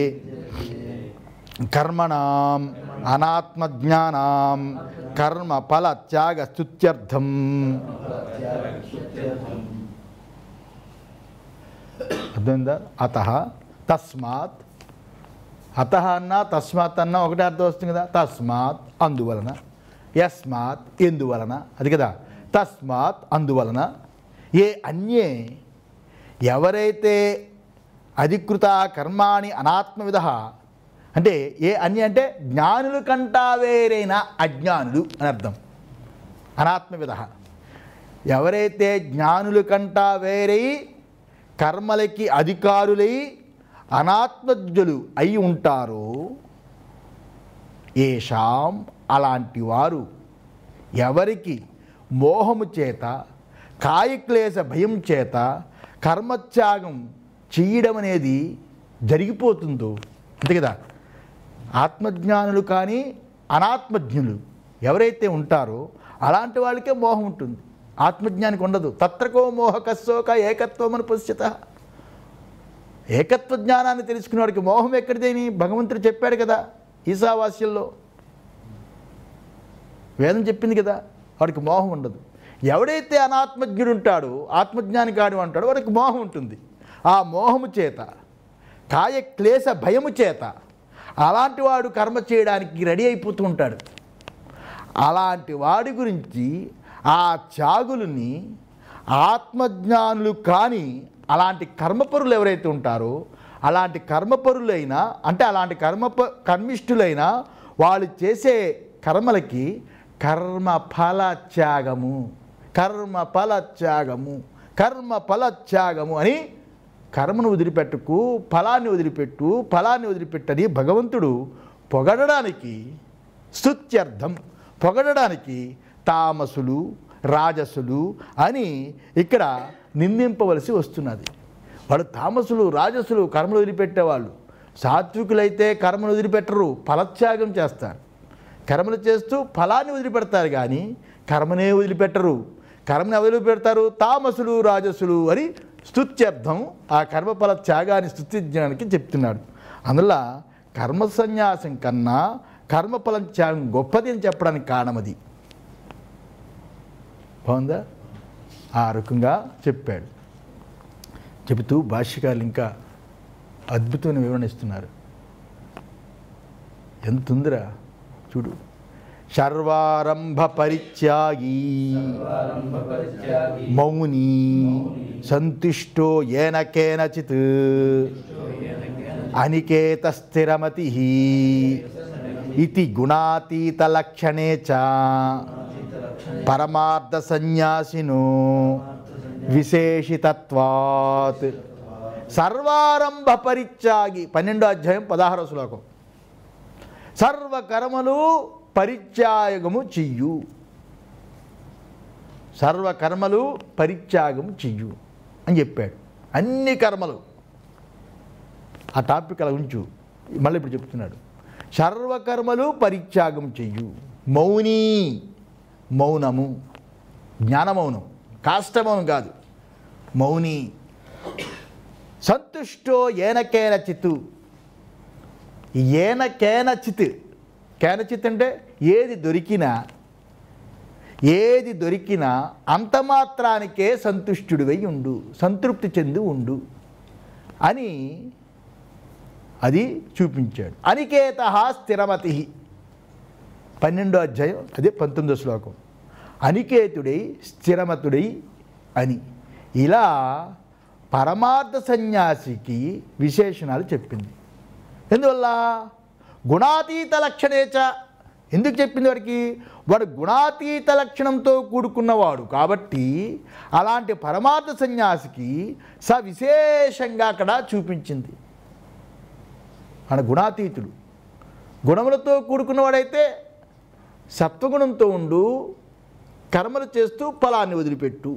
కర్మణాం అనాత్మజ్ఞానాం కర్మ ఫల త్యాగ స్తుత్యర్థం అర్థమైందా అత తస్మాత్ అత అన్న తస్మాత్ అన్న ఒకటే అర్థం వస్తుంది కదా తస్మాత్ అందువలన యస్మాత్ ఎందువలన అది కదా తస్మాత్ అందువలన ఏ అన్యే ఎవరైతే అధికృత కర్మాణి అనాత్మవిధ అంటే ఏ అన్య అంటే జ్ఞానులు కంటా వేరైన అజ్ఞానులు అని అర్థం అనాత్మవిధ ఎవరైతే జ్ఞానులు కంటా వేరై కర్మలకి అధికారులై అనాత్మజ్ఞులు అయి ఉంటారో ఏషాం అలాంటి వారు ఎవరికి మోహము చేత కాయక్లేశ భయం చేత కర్మత్యాగం చేయడం అనేది జరిగిపోతుందో అంతే కదా ఆత్మజ్ఞానులు కానీ అనాత్మజ్ఞులు ఎవరైతే ఉంటారో అలాంటి వాళ్ళకే మోహం ఉంటుంది ఆత్మజ్ఞానికి ఉండదు తత్రకో మోహకస్సోక ఏకత్వం అని పుష్యత ఏకత్వ జ్ఞానాన్ని తెలుసుకునే వాడికి మోహం ఎక్కడిదేని భగవంతుడు చెప్పాడు కదా ఈశావాస్యంలో వేదం చెప్పింది కదా వాడికి మోహం ఉండదు ఎవడైతే అనాత్మజ్ఞుడు ఉంటాడో ఆత్మజ్ఞాని కాడు అంటాడో వాడికి మోహం ఉంటుంది ఆ మోహము చేత కాయ క్లేశ భయము చేత అలాంటి వాడు కర్మ చేయడానికి రెడీ అయిపోతూ ఉంటాడు అలాంటి వాడి గురించి ఆ త్యాగులని ఆత్మజ్ఞానులు కానీ అలాంటి కర్మపరులు ఎవరైతే ఉంటారో అలాంటి కర్మపరులైన అంటే అలాంటి కర్మ కర్మిష్ఠులైన వాళ్ళు చేసే కర్మలకి కర్మ ఫల త్యాగము కర్మ ఫల త్యాగము కర్మ ఫల త్యాగము అని కర్మను వదిలిపెట్టుకు ఫలాన్ని వదిలిపెట్టు ఫలాన్ని వదిలిపెట్టని భగవంతుడు పొగడడానికి స్తుత్యర్థం పొగడడానికి తామసులు రాజసులు అని ఇక్కడ నిందింపవలసి వస్తున్నది వాళ్ళు తామసులు రాజసులు కర్మలు వదిలిపెట్టేవాళ్ళు సాత్వికులైతే కర్మను వదిలిపెట్టరు ఫలత్యాగం చేస్తారు కర్మలు చేస్తూ ఫలాన్ని వదిలిపెడతారు కానీ కర్మనే వదిలిపెట్టరు కర్మని వదిలిపెడతారు తామసులు రాజసులు అని స్తుత్యర్థం ఆ కర్మఫల త్యాగాన్ని స్తుతించడానికి చెప్తున్నాడు అందువల్ల కర్మ సన్యాసం కన్నా కర్మఫలం త్యాగం గొప్పది అని చెప్పడానికి కారణం అది బాగుందా ఆ రకంగా చెప్పాడు చెబుతూ భాష్యకారులు ఇంకా అద్భుతమైన వివరణ ఇస్తున్నారు ఎంత ఉందిరా చూడు సర్వారంభ పరిత్యాగి మౌని సంతుష్టో ఏన కేనచిత్ అనికేత స్థిరమతి ఇది గుణాతీత లక్షణే చ పరమార్థ సన్యాసినో విశేషితత్వాత్ సర్వారంభ పరిత్యాగి పన్నెండో అధ్యాయం పదహారో శ్లోకం సర్వకర్మలు పరిత్యాగము చెయ్యు సర్వకర్మలు పరిత్యాగము చెయ్యు అని చెప్పాడు అన్ని కర్మలు ఆ టాపిక్ అలా ఉంచు మళ్ళీ ఇప్పుడు చెప్తున్నాడు సర్వకర్మలు పరిత్యాగం చెయ్యు మౌని మౌనము జ్ఞానమౌనం కాష్టమౌనం కాదు మౌని సంతుష్టో ఏనకేన చిత్తు ఏన కేనచిత్ కేనచిత్ అంటే ఏది దొరికినా ఏది దొరికినా అంత మాత్రానికే సంతుష్టుడివై ఉండు సంతృప్తి చెంది ఉండు అని అది చూపించాడు అనికేత స్థిరమతి పన్నెండో అధ్యాయం అదే పంతొమ్మిదో శ్లోకం అనికేతుడై స్థిరమతుడై అని ఇలా పరమార్థ సన్యాసికి విశేషణాలు చెప్పింది ఎందువల్ల గుణాతీత లక్షణేచ ఎందుకు చెప్పింది వాడికి వాడు గుణాతీత లక్షణంతో కూడుకున్నవాడు కాబట్టి అలాంటి పరమార్థ సన్యాసికి సవిశేషంగా అక్కడ చూపించింది మన గుణాతీతుడు గుణములతో కూడుకున్నవాడైతే సత్వగుణంతో ఉండు కర్మలు చేస్తూ ఫలాన్ని వదిలిపెట్టు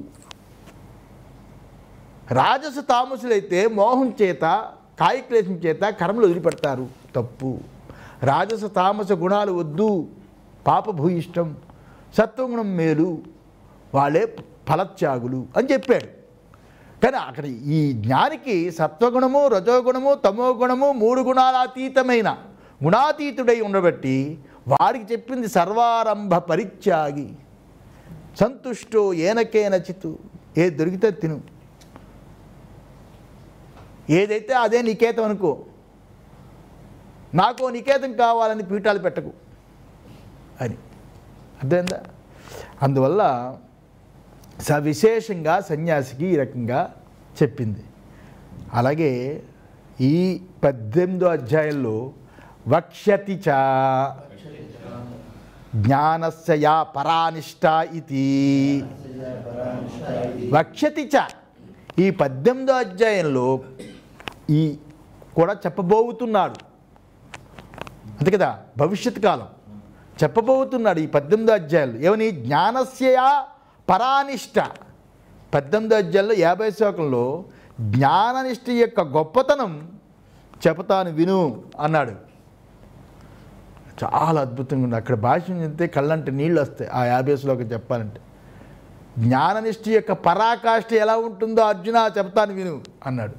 రాజస తామసులైతే మోహం చేత కాయక్లేశం చేత కర్మలు వదిలిపెడతారు తప్పు రాజస తామస గుణాలు వద్దు పాపభూయిష్టం సత్వగుణం మేలు వాళ్ళే ఫలత్యాగులు అని చెప్పాడు కానీ అక్కడ ఈ జ్ఞానికి సత్వగుణము రజోగుణము తమోగుణము మూడు గుణాల అతీతమైన గుణాతీతుడై ఉండబట్టి వాడికి చెప్పింది సర్వారంభ పరిత్యాగి సంతుష్టో ఏనకేన చిత్తు ఏది దొరికితే తిను ఏదైతే అదే నికేతం అనుకో నాకు నికేతం కావాలని పీఠాలు పెట్టకు అని అర్థమైందా అందువల్ల సవిశేషంగా సన్యాసికి ఈ రకంగా చెప్పింది అలాగే ఈ పద్దెనిమిదో అధ్యాయంలో వక్ష్యతి చ జ్ఞానస్య యా పరానిష్ట ఇది వక్ష్యతి చ ఈ పద్దెనిమిదో అధ్యాయంలో ఈ కూడా చెప్పబోతున్నాడు అంతే కదా భవిష్యత్ కాలం చెప్పబోతున్నాడు ఈ పద్దెనిమిదో అధ్యాయులు ఏమని జ్ఞానస్య పరానిష్ట పద్దెనిమిదో అధ్యాయంలో యాభై శ్లోకంలో జ్ఞాననిష్ట యొక్క గొప్పతనం చెబుతాను విను అన్నాడు చాలా అద్భుతంగా ఉంది అక్కడ భాష చెప్తే కళ్ళంటే నీళ్ళు వస్తాయి ఆ యాభై శ్లోకం చెప్పాలంటే జ్ఞాననిష్ట యొక్క పరాకాష్ఠ ఎలా ఉంటుందో అర్జున చెప్తాను విను అన్నాడు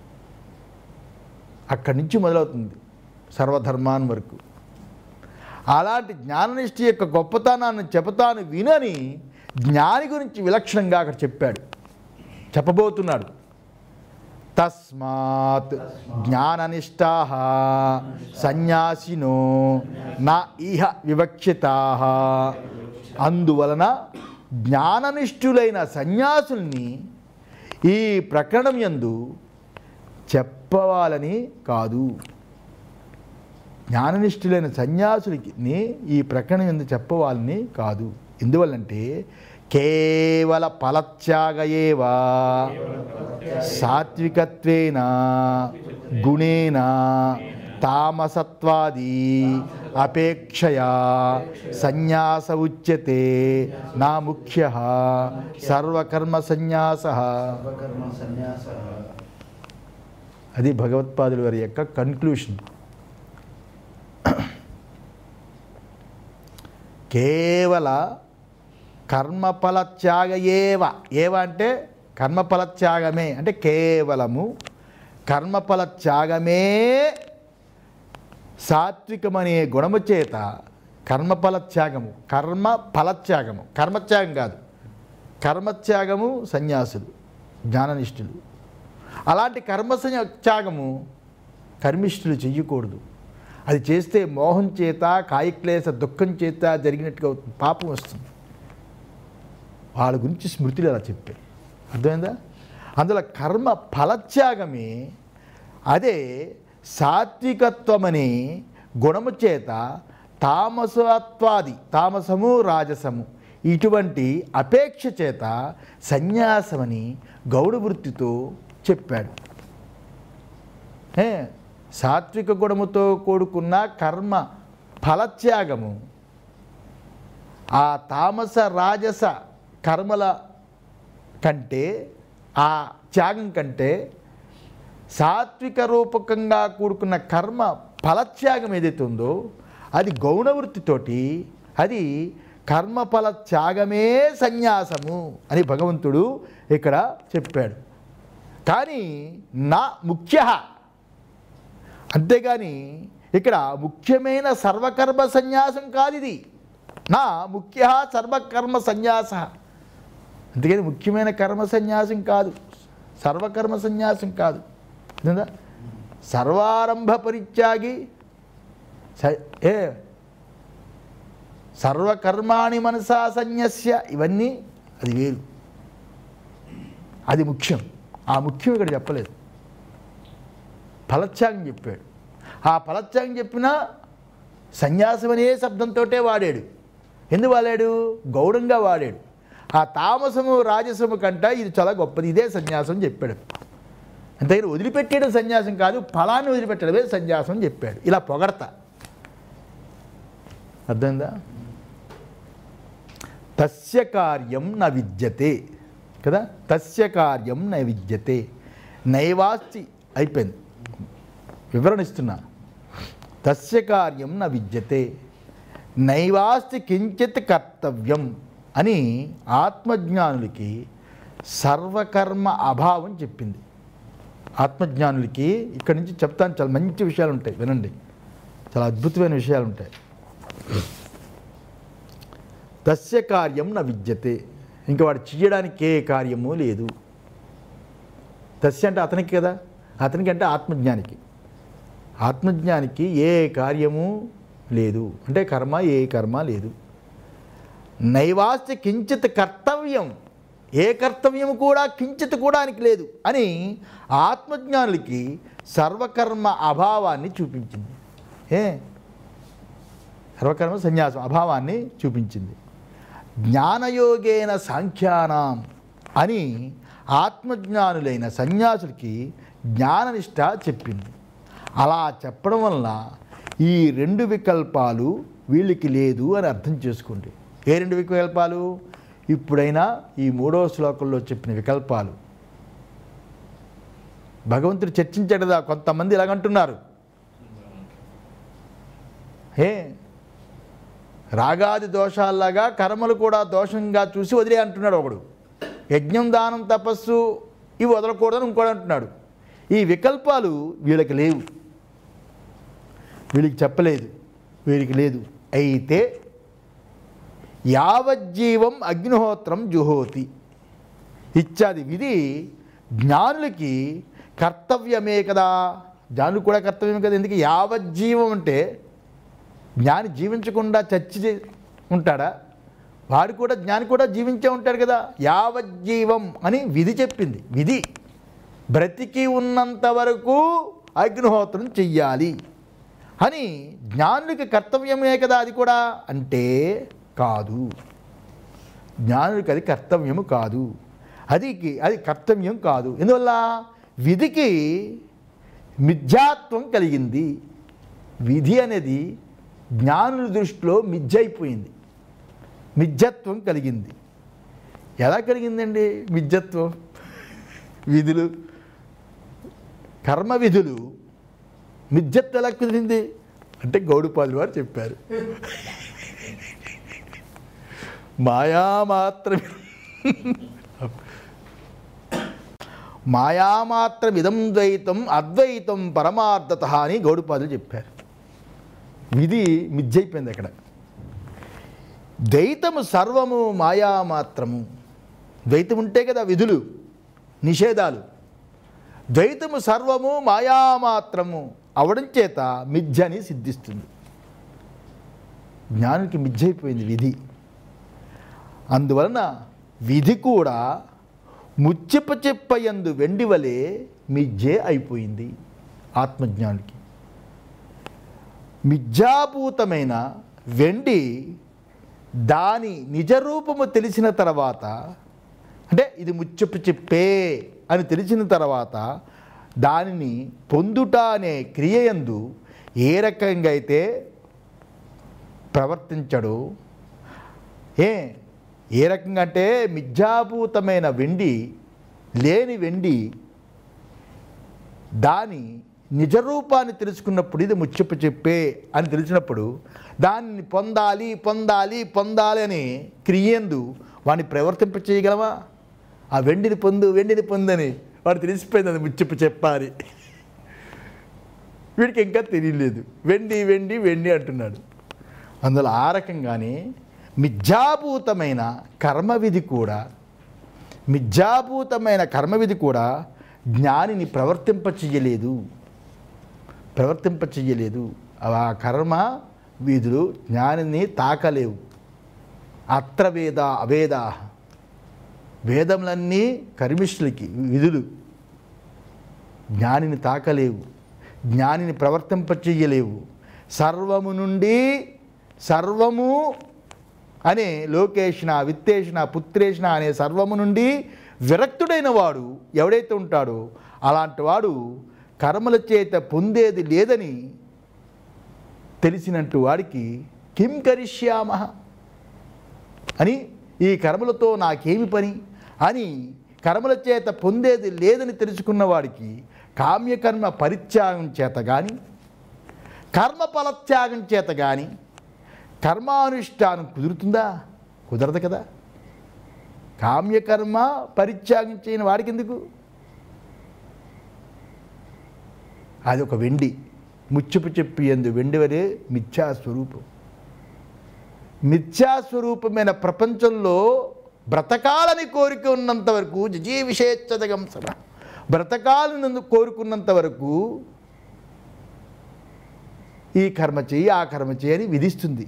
అక్కడి నుంచి మొదలవుతుంది సర్వధర్మాన్ వరకు అలాంటి జ్ఞాననిష్ఠ యొక్క గొప్పతనాన్ని చెబుతాను వినని జ్ఞాని గురించి విలక్షణంగా అక్కడ చెప్పాడు చెప్పబోతున్నాడు తస్మాత్ జ్ఞాననిష్టా సన్యాసినో నా ఇహ వివక్షితా అందువలన జ్ఞాననిష్ఠులైన సన్యాసుల్ని ఈ ప్రకరణం యందు చెప్పవాలని కాదు జ్ఞాననిష్ఠులైన సన్యాసులకి ఈ ప్రకరణం ఎందు చెప్పవాలని కాదు ఎందువల్లంటే కేవల ఫలత్యాగయేవా సాత్వికత్వేన గుణేన తామసత్వాది అపేక్షయా సన్యాస ఉచ్యతే నా ముఖ్య సర్వకర్మ సన్యాస సర్వకర్మ సన్యాస అది భగవత్పాదుల వారి యొక్క కన్క్లూషన్ కేవల కర్మఫల త్యాగ ఏవ ఏవ అంటే కర్మఫల త్యాగమే అంటే కేవలము కర్మఫల త్యాగమే సాత్వికమనే గుణము చేత కర్మఫల త్యాగము కర్మ ఫలత్యాగము కర్మత్యాగం కాదు కర్మత్యాగము సన్యాసులు జ్ఞాననిష్ఠులు అలాంటి కర్మ సన్య- త్యాగము కర్మిష్ఠులు చెయ్యకూడదు అది చేస్తే మోహం చేత కాయక్లేశ దుఃఖం చేత జరిగినట్టుగా అవుతుంది పాపం వస్తుంది వాళ్ళ గురించి స్మృతులు అలా చెప్పాయి అర్థమైందా అందులో కర్మ ఫలత్యాగమే అదే సాత్వికత్వమని గుణము చేత తామసత్వాది తామసము రాజసము ఇటువంటి అపేక్ష చేత సన్యాసమని గౌడ వృత్తితో చెప్పాడు ఏ, సాత్విక గుణముతో కూడుకున్న కర్మ ఫలత్యాగము ఆ తామస రాజస కర్మల కంటే ఆ త్యాగం కంటే సాత్విక రూపకంగా కూడుకున్న కర్మ ఫలత్యాగం ఏదైతే ఉందో అది గౌణవృత్తితోటి అది కర్మఫల త్యాగమే సన్యాసము అని భగవంతుడు ఇక్కడ చెప్పాడు కానీ నా ముఖ్య అంతేగాని ఇక్కడ ముఖ్యమైన సర్వకర్మ సన్యాసం కాదు ఇది నా ముఖ్య సర్వకర్మ సన్యాస అందుకని ముఖ్యమైన కర్మ సన్యాసం కాదు సర్వకర్మ సన్యాసం కాదు అర్థమైందా? సర్వారంభ పరిత్యాగి స- ఏ సర్వకర్మాణి మనసా సన్యస్య ఇవన్నీ అది వేరు అది ముఖ్యం ఆ ముఖ్యం ఇక్కడ చెప్పలేదు ఫలత్యాగం చెప్పాడు ఆ ఫలత్యాగం చెప్పినా సన్యాసం అనే శబ్దంతోటే వాడాడు ఎందుకు వాడాడు గౌడంగా వాడాడు ఆ తామసము రాజసము కంట ఇది చాలా గొప్పది ఇదే సన్యాసం అని చెప్పాడు అంతేగాని వదిలిపెట్టేయడం సన్యాసం కాదు ఫలాన్ని వదిలిపెట్టడమే సన్యాసం అని చెప్పాడు ఇలా పొగడతా అర్థమైందా తస్య కార్యం న విద్యతే కదా తస్య కార్యం న విద్యతే నైవాస్తి అయిపోయింది వివరణ ఇస్తున్నా తస్య కార్యం న విద్యతే నైవాస్తి కించిత్ కర్తవ్యం అని ఆత్మజ్ఞానులకి సర్వకర్మ అభావం చెప్పింది ఆత్మజ్ఞానులకి ఇక్కడి నుంచి చెప్తాను చాలా మంచి విషయాలు ఉంటాయి వినండి చాలా అద్భుతమైన విషయాలు ఉంటాయి తస్య కార్యం న విద్యతే ఇంకా వాడు చేయడానికి ఏ కార్యము లేదు తస్య అంటే అతనికి కదా అతనికి అంటే ఆత్మజ్ఞానికి ఆత్మజ్ఞానికి ఏ కార్యము లేదు అంటే కర్మ ఏ కర్మ లేదు నైవాస్తి కించిత్ కర్తవ్యం ఏ కర్తవ్యం కూడా కించిత్ కూడా ఆయనకి లేదు అని ఆత్మజ్ఞానులకి సర్వకర్మ అభావాన్ని చూపించింది ఏ సర్వకర్మ సన్యాసం అభావాన్ని చూపించింది జ్ఞానయోగేన సాంఖ్యానాం అని ఆత్మజ్ఞానులైన సన్యాసులకి జ్ఞాననిష్ట చెప్పింది అలా చెప్పడం వలన ఈ రెండు వికల్పాలు వీళ్ళకి లేదు అని అర్థం చేసుకోండి ఏ రెండు వికల్పాలు ఇప్పుడైనా ఈ మూడవ శ్లోకంలో చెప్పిన వికల్పాలు భగవంతుడు చర్చించాడు కదా కొంతమంది ఇలాగంటున్నారు ఏ రాగాది దోషాల్లాగా కర్మలు కూడా దోషంగా చూసి వదిలే అంటున్నాడు ఒకడు యజ్ఞం దానం తపస్సు ఇవి వదలకూడదని ఇంకోటి అంటున్నాడు ఈ వికల్పాలు వీళ్ళకి లేవు వీళ్ళకి చెప్పలేదు వీరికి లేదు అయితే యావజ్జీవం అగ్నిహోత్రం జుహోతి ఇత్యాది విధి జ్ఞానులకి కర్తవ్యమే కదా జ్ఞానులు కూడా కర్తవ్యమే కదా ఎందుకు యావజ్జీవం అంటే జ్ఞాని జీవించకుండా చచ్చి చే- ఉంటాడా వాడు కూడా జ్ఞాని కూడా జీవించే ఉంటాడు కదా యావజ్జీవం అని విధి చెప్పింది విధి బ్రతికి ఉన్నంత వరకు అగ్నిహోత్రం చెయ్యాలి అని జ్ఞానులకి కర్తవ్యమే కదా అది కూడా అంటే కాదు జ్ఞానులకి అది కర్తవ్యము కాదు అది అది కర్తవ్యం కాదు ఎందువల్ల విధికి మిథ్యాత్వం కలిగింది విధి అనేది జ్ఞానుల దృష్టిలో మిథ్య అయిపోయింది మిథ్యత్వం కలిగింది ఎలా కలిగిందండి మిథ్యత్వం విధులు కర్మ విధులు మిథ్యత్వం ఎలా కుదిరింది అంటే గౌడుపాదులు వారు చెప్పారు మాయామాత్రం మాయామాత్రమిదం ద్వైతం అద్వైతం పరమార్థత అని గౌడుపాదులు చెప్పారు విధి మిజ్జైపోయింది అక్కడ ద్వైతము సర్వము మాయామాత్రము ద్వైతం ఉంటే కదా విధులు నిషేధాలు ద్వైతము సర్వము మాయామాత్రము అవడం చేత మిథ్యని సిద్ధిస్తుంది జ్ఞానికి మిథ్యైపోయింది విధి అందువలన విధి కూడా ముచ్చిప చెప్పయందు వెండి వలె మిథ్యే అయిపోయింది ఆత్మజ్ఞానికి మిథ్యాభూతమైన వెండి దాని నిజరూపము తెలిసిన తర్వాత అంటే ఇది ముచ్చపు చెప్పే అని తెలిసిన తర్వాత దానిని పొందుట అనే క్రియయందు ఏ రకంగా అయితే ప్రవర్తించడు ఏ ఏ రకంగా అంటే మిథ్యాభూతమైన వెండి లేని వెండి దాని నిజరూపాన్ని తెలుసుకున్నప్పుడు ఇది ముచ్చపు చెప్పే అని తెలిసినప్పుడు దాన్ని పొందాలి పొందాలి పొందాలి అని క్రియందు వాడిని ప్రవర్తింప చేయగలవా ఆ వెండిని పొందు వెండిని పొందని వాడు తెలిసిపోయింది అది ముచ్చపు చెప్పాలి వీడికి ఇంకా తెలియలేదు వెండి వెండి వెండి అంటున్నాడు అందులో ఆ రకంగానే మిథ్యాభూతమైన కర్మవిధి కూడా మిథ్యాభూతమైన కర్మవిధి కూడా జ్ఞానిని ప్రవర్తింప చెయ్యలేదు ప్రవర్తింప చెయ్యలేదు ఆ కర్మ విధులు జ్ఞానిని తాకలేవు అత్ర వేద అవేదా వేదములన్నీ కర్మిష్ఠులకి విధులు జ్ఞానిని తాకలేవు జ్ఞానిని ప్రవర్తింప చెయ్యలేవు సర్వము నుండి సర్వము అనే లోకేషణ విత్తేషణ పుత్రేషణ అనే సర్వము నుండి విరక్తుడైన వాడు ఎవడైతే ఉంటాడో అలాంటి వాడు కర్మల చేత పొందేది లేదని తెలిసినట్టు వాడికి కిం కరిష్యామ అని ఈ కర్మలతో నాకేమి పని అని కర్మల చేత పొందేది లేదని తెలుసుకున్న వాడికి కామ్యకర్మ పరిత్యాగం చేత కానీ కర్మ ఫలత్యాగం చేత కానీ కర్మానుష్ఠానం కుదురుతుందా కుదరదు కదా కామ్యకర్మ పరిత్యాగం చేయని వాడికి ఎందుకు అది ఒక వెండి ముచ్చుపు చెప్పి ఎందు వెండి వరే మిథ్యాస్వరూపం మిథ్యాస్వరూపమైన ప్రపంచంలో బ్రతకాలని కోరిక ఉన్నంత వరకు జీ విషేచ్చదగం సభ బ్రతకాలని కోరుకున్నంత వరకు ఈ కర్మ చేయి ఆ కర్మ చేయి అని విధిస్తుంది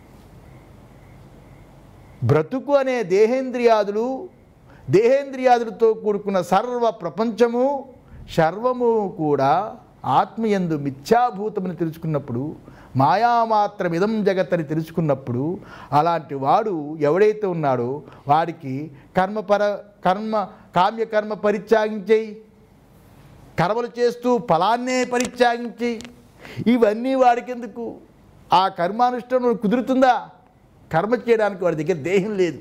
బ్రతుకు అనే దేహేంద్రియాదులు దేహేంద్రియాదులతో కూడుకున్న సర్వ ప్రపంచము సర్వము కూడా ఆత్మయందు మిథ్యాభూతమని తెలుసుకున్నప్పుడు మాయామాత్రం ఇదం జగత్ అని తెలుసుకున్నప్పుడు అలాంటి వాడు ఎవడైతే ఉన్నాడో వాడికి కర్మపర కర్మ కామ్యకర్మ పరిత్యాగించేయి కర్మలు చేస్తూ ఫలాన్నే పరిత్యాగించి ఇవన్నీ వాడికి ఎందుకు ఆ కర్మానుష్ఠానం కుదురుతుందా కర్మ చేయడానికి వాడి దగ్గర దేహం లేదు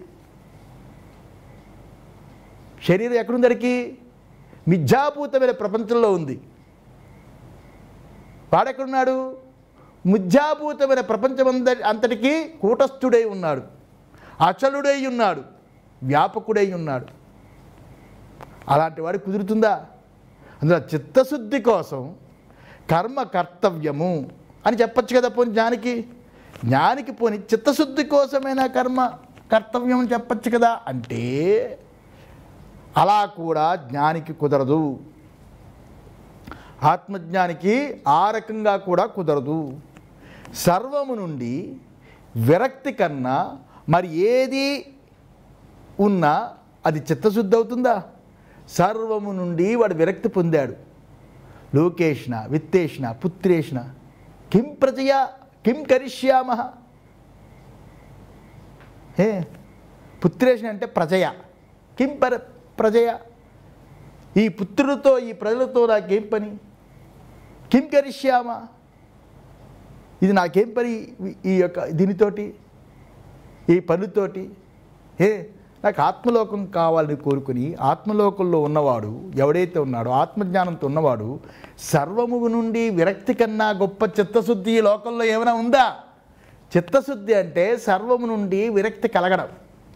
శరీరం ఎక్కడుందరికి మిథ్యాభూతమైన ప్రపంచంలో ఉంది వాడెక్కడున్నాడు మిథ్యాభూతమైన ప్రపంచం అంతటికీ కూటస్థుడై ఉన్నాడు అచలుడై ఉన్నాడు వ్యాపకుడై ఉన్నాడు అలాంటి వాడు కుదురుతుందా అందులో చిత్తశుద్ధి కోసం కర్మ కర్తవ్యము అని చెప్పచ్చు కదా పోని జ్ఞానికి జ్ఞానికి పోని చిత్తశుద్ధి కోసమైనా కర్మ కర్తవ్యం అని చెప్పచ్చు కదా అంటే అలా కూడా జ్ఞానికి కుదరదు ఆత్మజ్ఞానికి ఆ రకంగా కూడా కుదరదు సర్వము నుండి విరక్తి కన్నా మరి ఏది ఉన్నా అది చిత్తశుద్ధి అవుతుందా సర్వము నుండి వాడు విరక్తి పొందాడు లోకేష్ణ విత్తేష్ణ పుత్రేష్ణ కిం ప్రజయ కిం కరిష్యామ ఏ పుత్రేష్ణ అంటే ప్రజయ కిం పర ప్రజయ ఈ పుత్రులతో ఈ ప్రజలతో నాకేం పని కిం కరిష్యామ ఇది నాకేం పని ఈ యొక్క దీనితోటి ఈ పనుతోటి ఏ నాకు ఆత్మలోకం కావాలని కోరుకుని ఆత్మలోకంలో ఉన్నవాడు ఎవడైతే ఉన్నాడో ఆత్మజ్ఞానంతో ఉన్నవాడు సర్వము నుండి విరక్తి కన్నా గొప్ప చిత్తశుద్ధి ఈ లోకంలో ఏమైనా ఉందా చిత్తశుద్ధి అంటే సర్వము నుండి విరక్తి కలగడం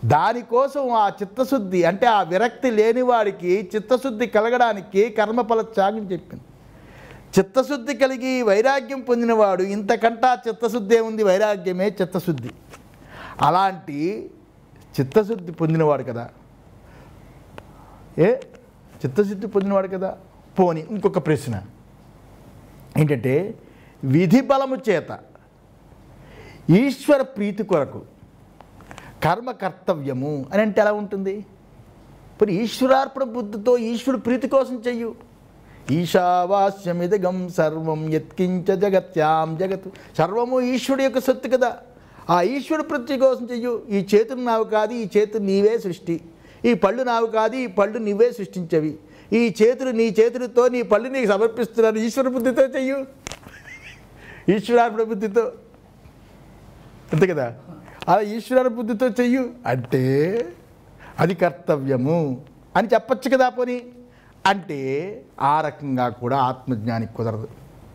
దానికోసం ఆ చిత్తశుద్ధి అంటే ఆ విరక్తి లేనివాడికి చిత్తశుద్ధి కలగడానికి కర్మఫల త్యాగం చెప్పింది చిత్తశుద్ధి కలిగి వైరాగ్యం పొందినవాడు ఇంతకంటా చిత్తశుద్ధి ఏముంది వైరాగ్యమే చిత్తశుద్ధి అలాంటి చిత్తశుద్ధి పొందినవాడు కదా ఏ చిత్తశుద్ధి పొందినవాడు కదా పోని ఇంకొక ప్రశ్న ఏంటంటే విధి బలము చేత ఈశ్వర ప్రీతి కొరకు కర్మ కర్తవ్యము అని అంటే ఎలా ఉంటుంది మరి ఈశ్వరార్పణ బుద్ధితో ఈశ్వరుడు ప్రీతి కోసం చెయ్యు ఈశావాస్యమిదగం సర్వం యత్కించ జగత్యాం జగత్ సర్వము ఈశ్వరుడు యొక్క సొత్తు కదా ఆ ఈశ్వరుడు ప్రీతి కోసం చెయ్యు ఈ చేతులు నావు కాదు ఈ చేతులు నీవే సృష్టి ఈ పళ్ళు నావు కాదు ఈ పళ్ళు నీవే సృష్టించవి ఈ చేతులు నీ చేతులతో నీ పళ్ళు నీకు సమర్పిస్తున్నాను ఈశ్వర బుద్ధితో చెయ్యు ఈశ్వరార్పణ బుద్ధితో అంతే కదా అలా ఈశ్వర బుద్ధితో చెయ్యు అంటే అది కర్తవ్యము అని చెప్పచ్చు కదా పోని అంటే ఆ రకంగా కూడా ఆత్మజ్ఞానికి కుదరదు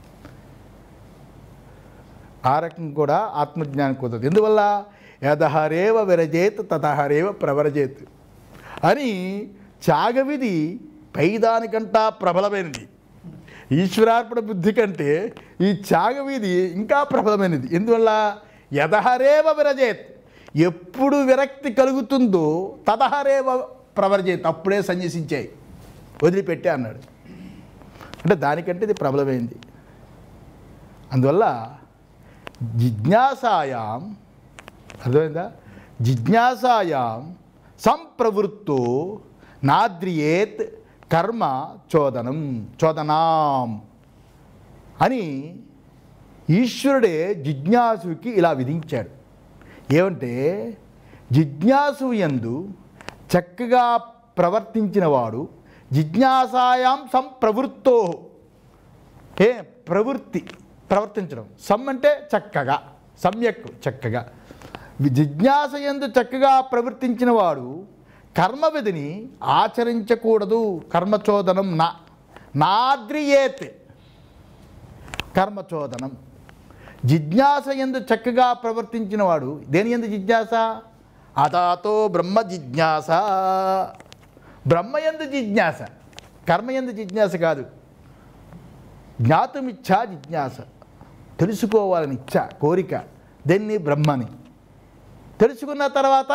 ఆ రకం కూడా ఆత్మజ్ఞానికి కుదరదు ఎందువల్ల యదహరేవ విరజేత్ తతహరేవ ప్రవరజేత్ అని త్యాగవిధి పైదానికంటా ప్రబలమైనది ఈశ్వరార్పణ బుద్ధి కంటే ఈ త్యాగవీధి ఇంకా ప్రబలమైనది ఎందువల్ల యదహరేవ విరజేత్ ఎప్పుడు విరక్తి కలుగుతుందో తదహరేవ ప్రవర్జేత్ అప్పుడే సన్యసించాయి వదిలిపెట్టే అన్నాడు అంటే దానికంటే ఇది ప్రబలమైంది అందువల్ల జిజ్ఞాసాయాం అర్థమైందా జిజ్ఞాసాయాం సంప్రవృత్తో నాద్రియేత్ కర్మ చోదనం చోదనాం అని ఈశ్వరుడే జిజ్ఞాసుకి ఇలా విధించాడు ఏమంటే జిజ్ఞాసు యందు చక్కగా ప్రవర్తించిన వాడు జిజ్ఞాసాయాం సంప్రవృత్తో ఏ ప్రవృత్తి ప్రవర్తించడం సమ్ అంటే చక్కగా సమ్యక్ చక్కగా జిజ్ఞాస యందు చక్కగా ప్రవర్తించిన వాడు కర్మవిధిని ఆచరించకూడదు కర్మచోదనం నా నాద్రియేత్ కర్మచోదనం జిజ్ఞాస ఎందు చక్కగా ప్రవర్తించిన వాడు దేని ఎందు జిజ్ఞాస అతాతో బ్రహ్మ జిజ్ఞాస బ్రహ్మ ఎందు జిజ్ఞాస కర్మ ఎందు జిజ్ఞాస కాదు జ్ఞాతుమిచ్చా జిజ్ఞాస తెలుసుకోవాలని ఇచ్చ కోరిక దేన్ని బ్రహ్మని తెలుసుకున్న తర్వాత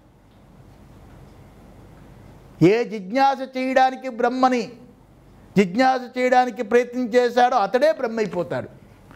ఏ జిజ్ఞాస చేయడానికి బ్రహ్మని జిజ్ఞాస చేయడానికి ప్రయత్నం చేశాడో అతడే బ్రహ్మ అయిపోతాడు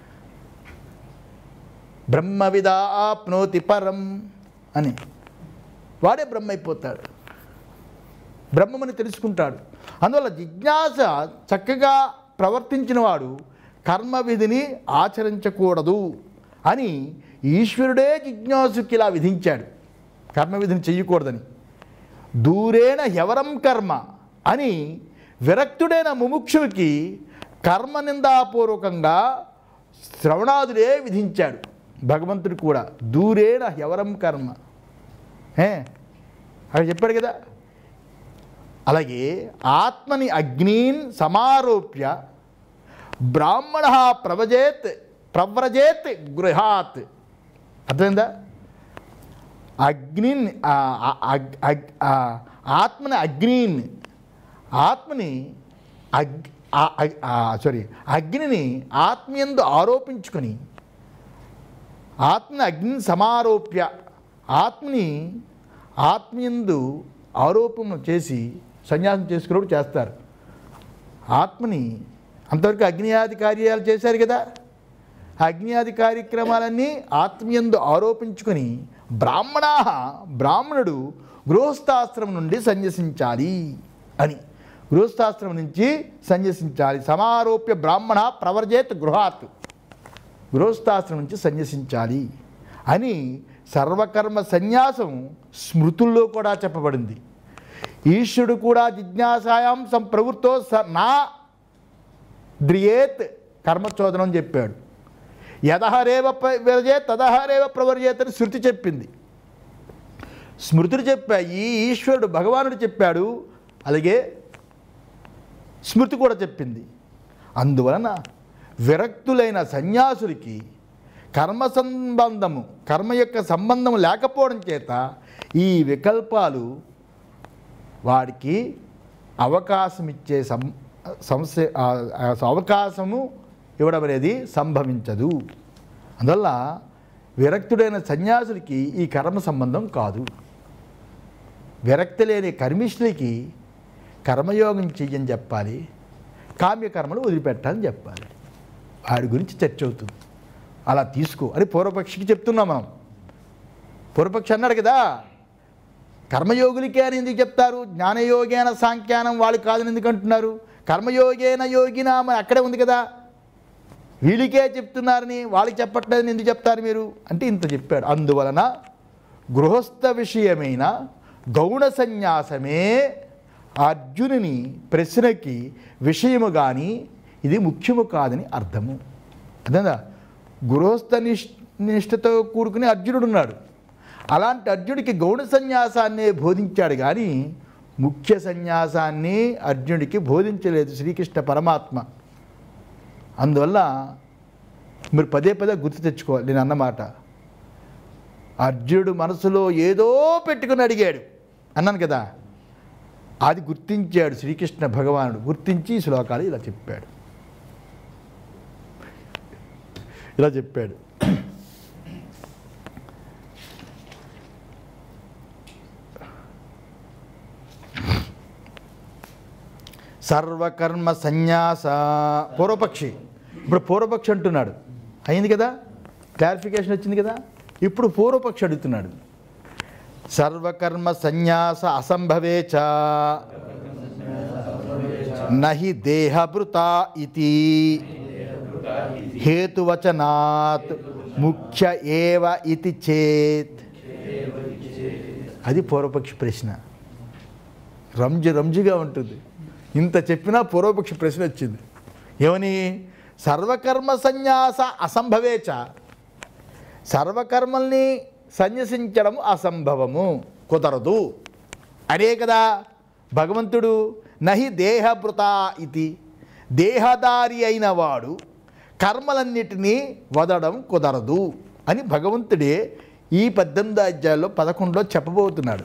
బ్రహ్మవిద ఆప్నోతి పరం అని వాడే బ్రహ్మ అయిపోతాడు బ్రహ్మమని తెలుసుకుంటాడు అందువల్ల జిజ్ఞాస చక్కగా ప్రవర్తించిన వాడు కర్మ విధిని ఆచరించకూడదు అని ఈశ్వరుడే జిజ్ఞాసుకి ఇలా విధించాడు కర్మ విధిని చెయ్యకూడదని దూరేణ ఎవరం కర్మ అని విరక్తుడైన ముముక్షుడికి కర్మ నిందాపూర్వకంగా శ్రవణాదులే విధించాడు భగవంతుడు కూడా దూరేణ ఎవరం కర్మ ఏ అక్కడ చెప్పాడు కదా అలాగే ఆత్మని అగ్నీన్ సమారోప్య బ్రాహ్మణ ప్రవజేత్ ప్రవ్రజేత్ గృహాత్ అర్థమైందా అగ్నిన్ ఆ, ఆ, అగ్- అగ్- ఆ, ఆత్మని అగ్నిన్ ఆత్మని అగ్ ఆ- అగ్- ఆ, సారీ అగ్నిని ఆత్మయందు ఆరోపించుకొని ఆత్మని అగ్నిని సమారోప్య ఆత్మని ఆత్మయందు ఆరోపణ చేసి సన్యాసం చేసుకున్నప్పుడు చేస్తారు ఆత్మని అంతవరకు అగ్నియాది కార్యాలు చేశారు కదా అగ్నియాది కార్యక్రమాలన్నీ ఆత్మీయందు ఆరోపించుకొని బ్రాహ్మణ బ్రాహ్మణుడు గృహస్థాశ్రమం నుండి సన్యసించాలి అని గృహస్థాశ్రమం నుంచి సన్యసించాలి సమారోప్య బ్రాహ్మణ ప్రవర్జేత్ గృహాత్ గృహస్థాశ్రమం నుంచి సన్యసించాలి అని సర్వకర్మ సన్యాసం స్మృతుల్లో కూడా చెప్పబడింది ఈశ్వరుడు కూడా జిజ్ఞాసాయాం సంప్రవృత్తో స నా ద్రియేత్ కర్మచోదనం చెప్పాడు యదహరేవ ప్ర- విరజేత్ తదహరేవ ప్రవర్జేత్ అని శృతి చెప్పింది స్మృతులు చెప్పాయి ఈశ్వరుడు భగవానుడు చెప్పాడు అలాగే స్మృతి కూడా చెప్పింది అందువలన విరక్తులైన సన్యాసులకి కర్మ సంబంధము కర్మ యొక్క సంబంధం లేకపోవడం చేత ఈ వికల్పాలు వాడికి అవకాశం ఇచ్చే సం సంశ ఆ- ఆ అవకాశము ఇవ్వడం అనేది సంభవించదు అందువల్ల విరక్తుడైన సన్యాసులకి ఈ కర్మ సంబంధం కాదు విరక్తి లేని కర్మిష్ఠులకి కర్మయోగం చెయ్యని చెప్పాలి కామ్యకర్మలు వదిలిపెట్టాలని చెప్పాలి వాడి గురించి చర్చ అవుతుంది అలా తీసుకో అని పూర్వపక్షికి చెప్తున్నాం మనం పూర్వపక్షి అన్నాడు కదా కర్మయోగులకే అని ఎందుకు చెప్తారు జ్ఞానయోగేన సాంఖ్యానం వాళ్ళు కాదని ఎందుకు అంటున్నారు కర్మయోగేన యోగినా మరి అక్కడే ఉంది కదా వీళ్ళకే చెప్తున్నారని వాళ్ళకి చెప్పట్లేదని ఎందుకు చెప్తారు మీరు అంటే ఇంత చెప్పాడు అందువలన గృహస్థ విషయమైన గౌణ సన్యాసమే అర్జునుని ప్రశ్నకి విషయము కానీ ఇది ముఖ్యము కాదని అర్థము అదేందా గృహస్థ నిష్ నిష్ఠతో కూడుకుని అర్జునుడు ఉన్నాడు అలాంటి అర్జునుడికి గౌణ సన్యాసాన్నే బోధించాడు కానీ ముఖ్య సన్యాసాన్ని అర్జునుడికి బోధించలేదు శ్రీకృష్ణ పరమాత్మ అందువల్ల మీరు పదే పదే గుర్తు తెచ్చుకోవాలి నేను అన్నమాట అర్జునుడు మనసులో ఏదో పెట్టుకుని అడిగాడు అన్నాను కదా అది గుర్తించాడు శ్రీకృష్ణ భగవానుడు గుర్తించి ఈ శ్లోకాలు ఇలా చెప్పాడు ఇలా చెప్పాడు సర్వకర్మ సన్యాస పూర్వపక్షి ఇప్పుడు పూర్వపక్షి అంటున్నాడు అయింది కదా క్లారిఫికేషన్ వచ్చింది కదా ఇప్పుడు పూర్వపక్షి అడుగుతున్నాడు సర్వకర్మ సన్యాస అసంభవే చ నహి దేహభృత ఇది హేతువచనాత్ ముఖ్య ఏవ ఇది చేత్ అది పూర్వపక్షి ప్రశ్న రంజు రంజుగా ఉంటుంది ఇంత చెప్పినా పూర్వపక్షి ప్రశ్న వచ్చింది ఏమని సర్వకర్మ సన్యాస అసంభవేచ సర్వకర్మల్ని సన్యసించడం అసంభవము కుదరదు అదే కదా భగవంతుడు నహి దేహభృత ఇది దేహదారి అయిన వాడు కర్మలన్నిటినీ వదలడం కుదరదు అని భగవంతుడే ఈ పద్దెనిమిది అధ్యాయాల్లో పదకొండులో చెప్పబోతున్నాడు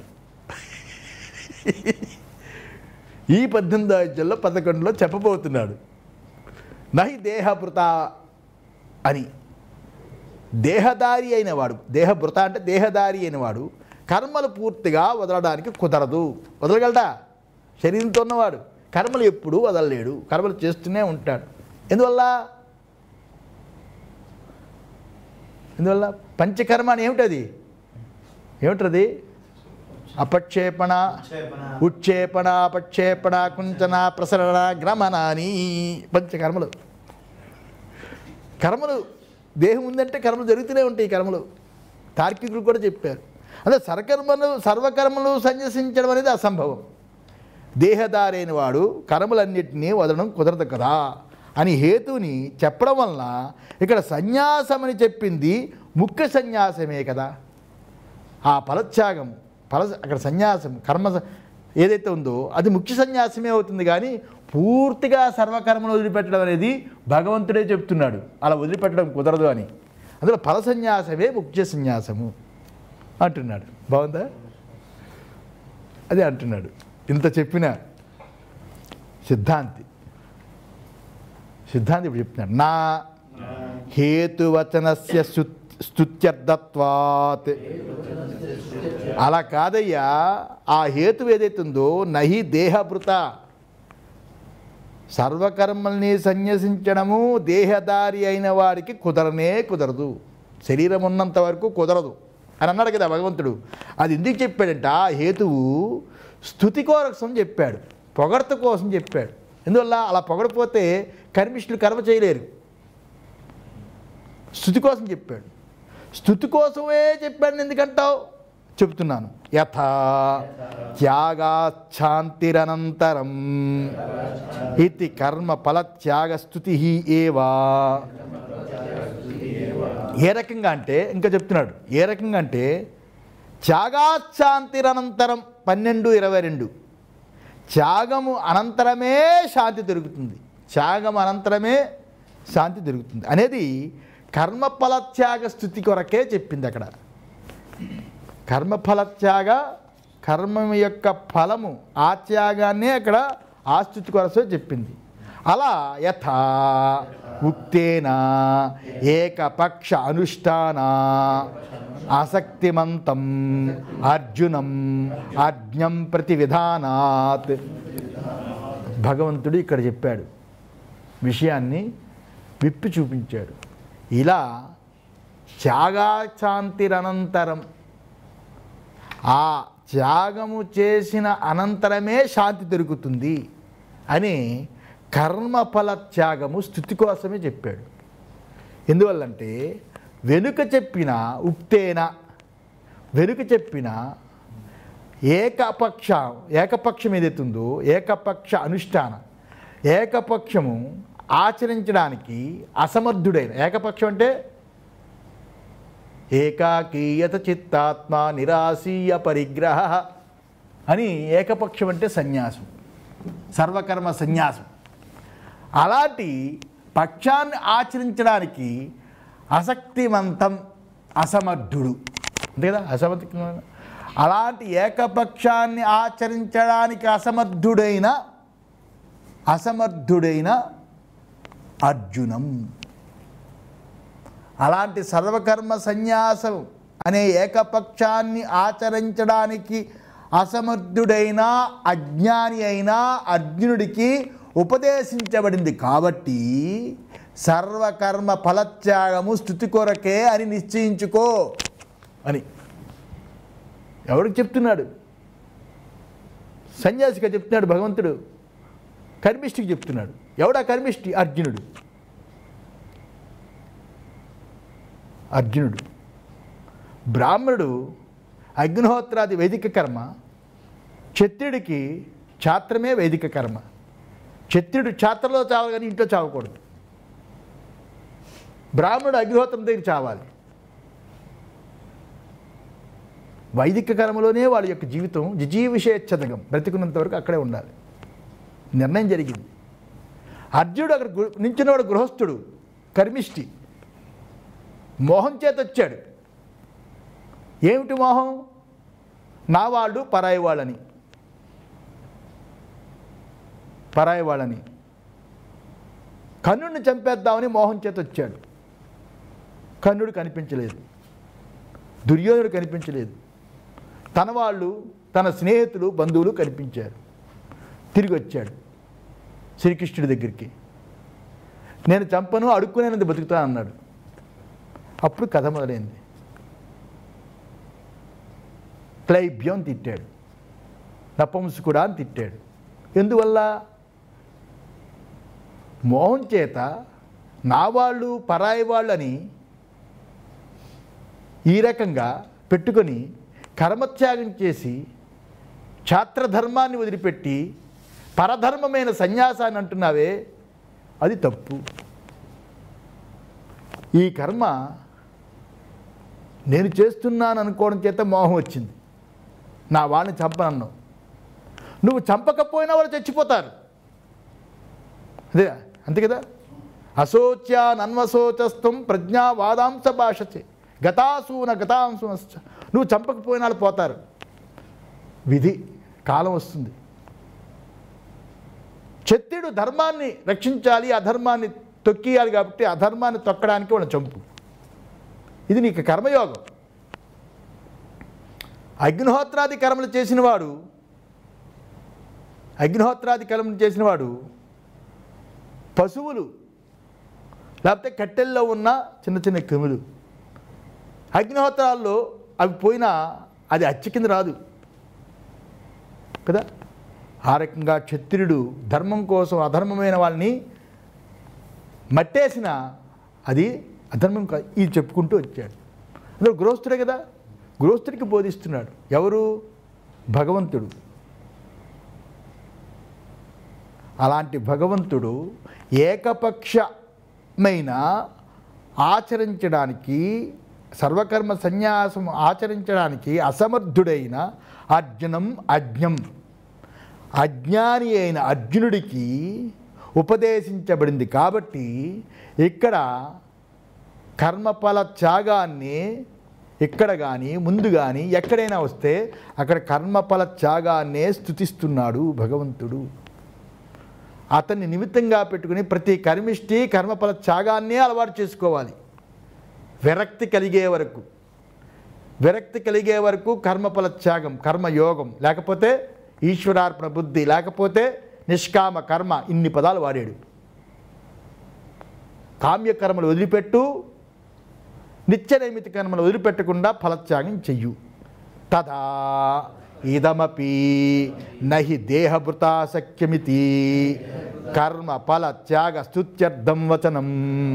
ఈ పద్దెనిమిది అధ్యాయంలో పదకొండులో చెప్పబోతున్నాడు నహి దేహభృత అని దేహదారి అయిన వాడు దేహభృత అంటే దేహదారి అయిన వాడు కర్మలు పూర్తిగా వదలడానికి కుదరదు వదలగలడా శరీరంతో ఉన్నవాడు కర్మలు ఎప్పుడూ వదలలేడు కర్మలు చేస్తూనే ఉంటాడు ఎందువల్ల ఎందువల్ల పంచకర్మ అని ఏమిటది ఏమిటది అపక్షేపణ ఉచ్చేపణ అపక్షేపణ కుంచన ప్రసరణ గ్రమణాని పంచకర్మలు కర్మలు దేహం ఉందంటే కర్మలు జరుగుతూనే ఉంటాయి ఈ కర్మలు తార్కికులు కూడా చెప్పారు అదే సర్కర్మలు సర్వకర్మలు సన్యసించడం అనేది అసంభవం దేహదారైన వాడు కర్మలన్నింటినీ వదలడం కుదరదు కదా అని హేతుని చెప్పడం వలన ఇక్కడ సన్యాసం అని చెప్పింది ముఖ్య సన్యాసమే కదా ఆ ఫలత్యాగం ఫల అక్కడ సన్యాసం కర్మ స- ఏదైతే ఉందో అది ముఖ్య సన్యాసమే అవుతుంది కానీ పూర్తిగా సర్వకర్మను వదిలిపెట్టడం అనేది భగవంతుడే చెప్తున్నాడు అలా వదిలిపెట్టడం కుదరదు అని అందులో ఫల సన్యాసమే ముఖ్య సన్యాసము అంటున్నాడు బాగుందా అదే అంటున్నాడు ఇంత చెప్పిన సిద్ధాంతి సిద్ధాంతి ఇప్పుడు చెప్తున్నాడు నా హేతువచనస్య స్తు- స్తుత్యర్థత్వాత్ అలా కాదయ్యా ఆ హేతు ఏదైతే ఉందో నహి దేహభృత సర్వకర్మల్ని సన్యసించడము దేహదారి అయిన వాడికి కుదరనే కుదరదు శరీరం ఉన్నంత వరకు కుదరదు అని అన్నాడు కదా భగవంతుడు అది ఎందుకు చెప్పాడంట ఆ హేతువు స్థుతి కోసం చెప్పాడు పొగడత కోసం చెప్పాడు ఎందువల్ల అలా పొగడపోతే కర్మిష్ఠులు కర్మ చేయలేరు స్థుతి కోసం చెప్పాడు స్థుతి కోసమే చెప్పాడు ఎందుకంటావు చెప్తున్నాను యథా త్యాగాఛాంతిరనంతరం ఇది కర్మ ఫలత్యాగ స్థుతి ఏవా ఏ రకంగా అంటే ఇంకా చెప్తున్నాడు ఏ రకంగా అంటే త్యాగాఛాంతిరనంతరం పన్నెండు ఇరవై రెండు త్యాగము అనంతరమే శాంతి దొరుకుతుంది త్యాగం అనంతరమే శాంతి దొరుకుతుంది అనేది కర్మఫలత్యాగ స్థుతి కొరకే చెప్పింది అక్కడ కర్మఫలత్యాగ కర్మం యొక్క ఫలము ఆ త్యాగాన్నే అక్కడ ఆ స్థుతి కొరసే చెప్పింది అలా యథా ఉక్తేన ఏకపక్ష అనుష్ఠాన ఆసక్తిమంతం అర్జునం అజ్ఞం ప్రతి విధానాత్ భగవంతుడు ఇక్కడ చెప్పాడు విషయాన్ని విప్పి చూపించాడు ఇలా త్యాగాశాంతిరనంతరం ఆ త్యాగము చేసిన అనంతరమే శాంతి దొరుకుతుంది అని కర్మఫల త్యాగము స్థుతి కోసమే చెప్పాడు ఎందువల్లంటే వెనుక చెప్పిన ఉక్తేన వెనుక చెప్పిన ఏకపక్ష ఏకపక్షం ఏదైతుందో ఏకపక్ష అనుష్ఠాన ఏకపక్షము ఆచరించడానికి అసమర్థుడైన ఏకపక్షం అంటే ఏకాకీయత చిత్తాత్మ నిరాశీయ పరిగ్రహ అని ఏకపక్షం అంటే సన్యాసం సర్వకర్మ సన్యాసం అలాంటి పక్షాన్ని ఆచరించడానికి అసక్తివంతం అసమర్థుడు అంతే కదా అసమర్థ అలాంటి ఏకపక్షాన్ని ఆచరించడానికి అసమర్థుడైన అసమర్థుడైన అర్జునం అలాంటి సర్వకర్మ సన్యాసం అనే ఏకపక్షాన్ని ఆచరించడానికి అసమర్థుడైన అజ్ఞాని అయిన అర్జునుడికి ఉపదేశించబడింది కాబట్టి సర్వకర్మ ఫలత్యాగము స్థుతి కొరకే అని నిశ్చయించుకో అని ఎవరికి చెప్తున్నాడు సన్యాసిగా చెప్తున్నాడు భగవంతుడు కర్మిష్టికి చెప్తున్నాడు ఎవడా కర్మిష్టి అర్జునుడు అర్జునుడు బ్రాహ్మణుడు అగ్నిహోత్రాది వైదిక కర్మ క్షత్రుడికి ఛాత్రమే వైదిక కర్మ క్షత్రుడు ఛాత్రలో చావాలి కానీ ఇంట్లో చావకూడదు బ్రాహ్మణుడు అగ్నిహోత్రం దగ్గర చావాలి వైదిక కర్మలోనే వాళ్ళ యొక్క జీవితం జిజీవిషేచ్ఛదగం బ్రతికున్నంత వరకు అక్కడే ఉండాలి నిర్ణయం జరిగింది అర్జునుడు అక్కడ గు- నించున్నవాడు గృహస్థుడు కర్మిష్టి మోహం చేత వచ్చాడు ఏమిటి మోహం నా వాళ్ళు పరాయి వాళ్ళని పరాయి వాళ్ళని కన్నుడిని చంపేద్దామని మోహం చేత వచ్చాడు కన్నుడు కనిపించలేదు దుర్యోధనుడు కనిపించలేదు తన వాళ్ళు తన స్నేహితులు బంధువులు కనిపించారు తిరిగి వచ్చాడు శ్రీకృష్ణుడి దగ్గరికి నేను చంపను అడుక్కునేది బతుకుతా అన్నాడు అప్పుడు కథ మొదలైంది క్లైబ్యం అని తిట్టాడు నపంసుకుడా అని తిట్టాడు ఎందువల్ల మోహం చేత నా వాళ్ళు పరాయి వాళ్ళని ఈ రకంగా పెట్టుకొని కర్మత్యాగం చేసి ఛాత్రధర్మాన్ని వదిలిపెట్టి పరధర్మమైన సన్యాసాన్ని అంటున్నావే అది తప్పు ఈ కర్మ నేను చేస్తున్నాను అనుకోవడం చేత మోహం వచ్చింది నా వాళ్ళని చంపనన్నావు నువ్వు చంపకపోయినా వాళ్ళు చచ్చిపోతారు అదే అంతే కదా అశోచ్యానన్వశోచస్తం ప్రజ్ఞావాదాంశ భాషచే గతాసూన గతాంశమశ్చ నువ్వు చంపకపోయినా వాళ్ళు పోతారు విధి కాలం వస్తుంది క్షత్రుడు ధర్మాన్ని రక్షించాలి అధర్మాన్ని తొక్కియాలి కాబట్టి అధర్మాన్ని తొక్కడానికి వాడు చంపు ఇది నీకు కర్మయోగం అగ్నిహోత్రాది కర్మలు చేసినవాడు అగ్నిహోత్రాది కర్మలు చేసినవాడు పశువులు లేకపోతే కట్టెల్లో ఉన్న చిన్న చిన్న క్రిములు అగ్నిహోత్రాల్లో అవి పోయినా అది అచ్చ కింద రాదు కదా ఆ రకంగా క్షత్రియుడు ధర్మం కోసం అధర్మమైన వాళ్ళని మట్టేసిన అది అధర్మం కాదు ఇది చెప్పుకుంటూ వచ్చాడు అందులో గృహస్థుడే కదా గృహస్థుడికి బోధిస్తున్నాడు ఎవరు భగవంతుడు అలాంటి భగవంతుడు ఏకపక్షమైన ఆచరించడానికి సర్వకర్మ సన్యాసం ఆచరించడానికి అసమర్థుడైన అర్జునం అజ్ఞం అజ్ఞాని అయిన అర్జునుడికి ఉపదేశించబడింది కాబట్టి ఇక్కడ కర్మఫల త్యాగాన్ని ఇక్కడ కానీ ముందు కానీ ఎక్కడైనా వస్తే అక్కడ కర్మఫల త్యాగాన్నే స్థుతిస్తున్నాడు భగవంతుడు అతన్ని నిమిత్తంగా పెట్టుకుని ప్రతి కర్మిష్టి కర్మఫల త్యాగాన్నే అలవాటు చేసుకోవాలి విరక్తి కలిగే వరకు విరక్తి కలిగే వరకు కర్మఫల త్యాగం కర్మయోగం లేకపోతే ఈశ్వరార్పణ బుద్ధి లేకపోతే నిష్కామ కర్మ ఇన్ని పదాలు వాడాడు కామ్యకర్మలు వదిలిపెట్టు నిత్య నైమిత కర్మలు వదిలిపెట్టకుండా ఫలత్యాగం చెయ్యు తదా ఇదమపి నహి దేహభృతాశక్యమితి కర్మ ఫల త్యాగ స్తుత్యర్థం వచనం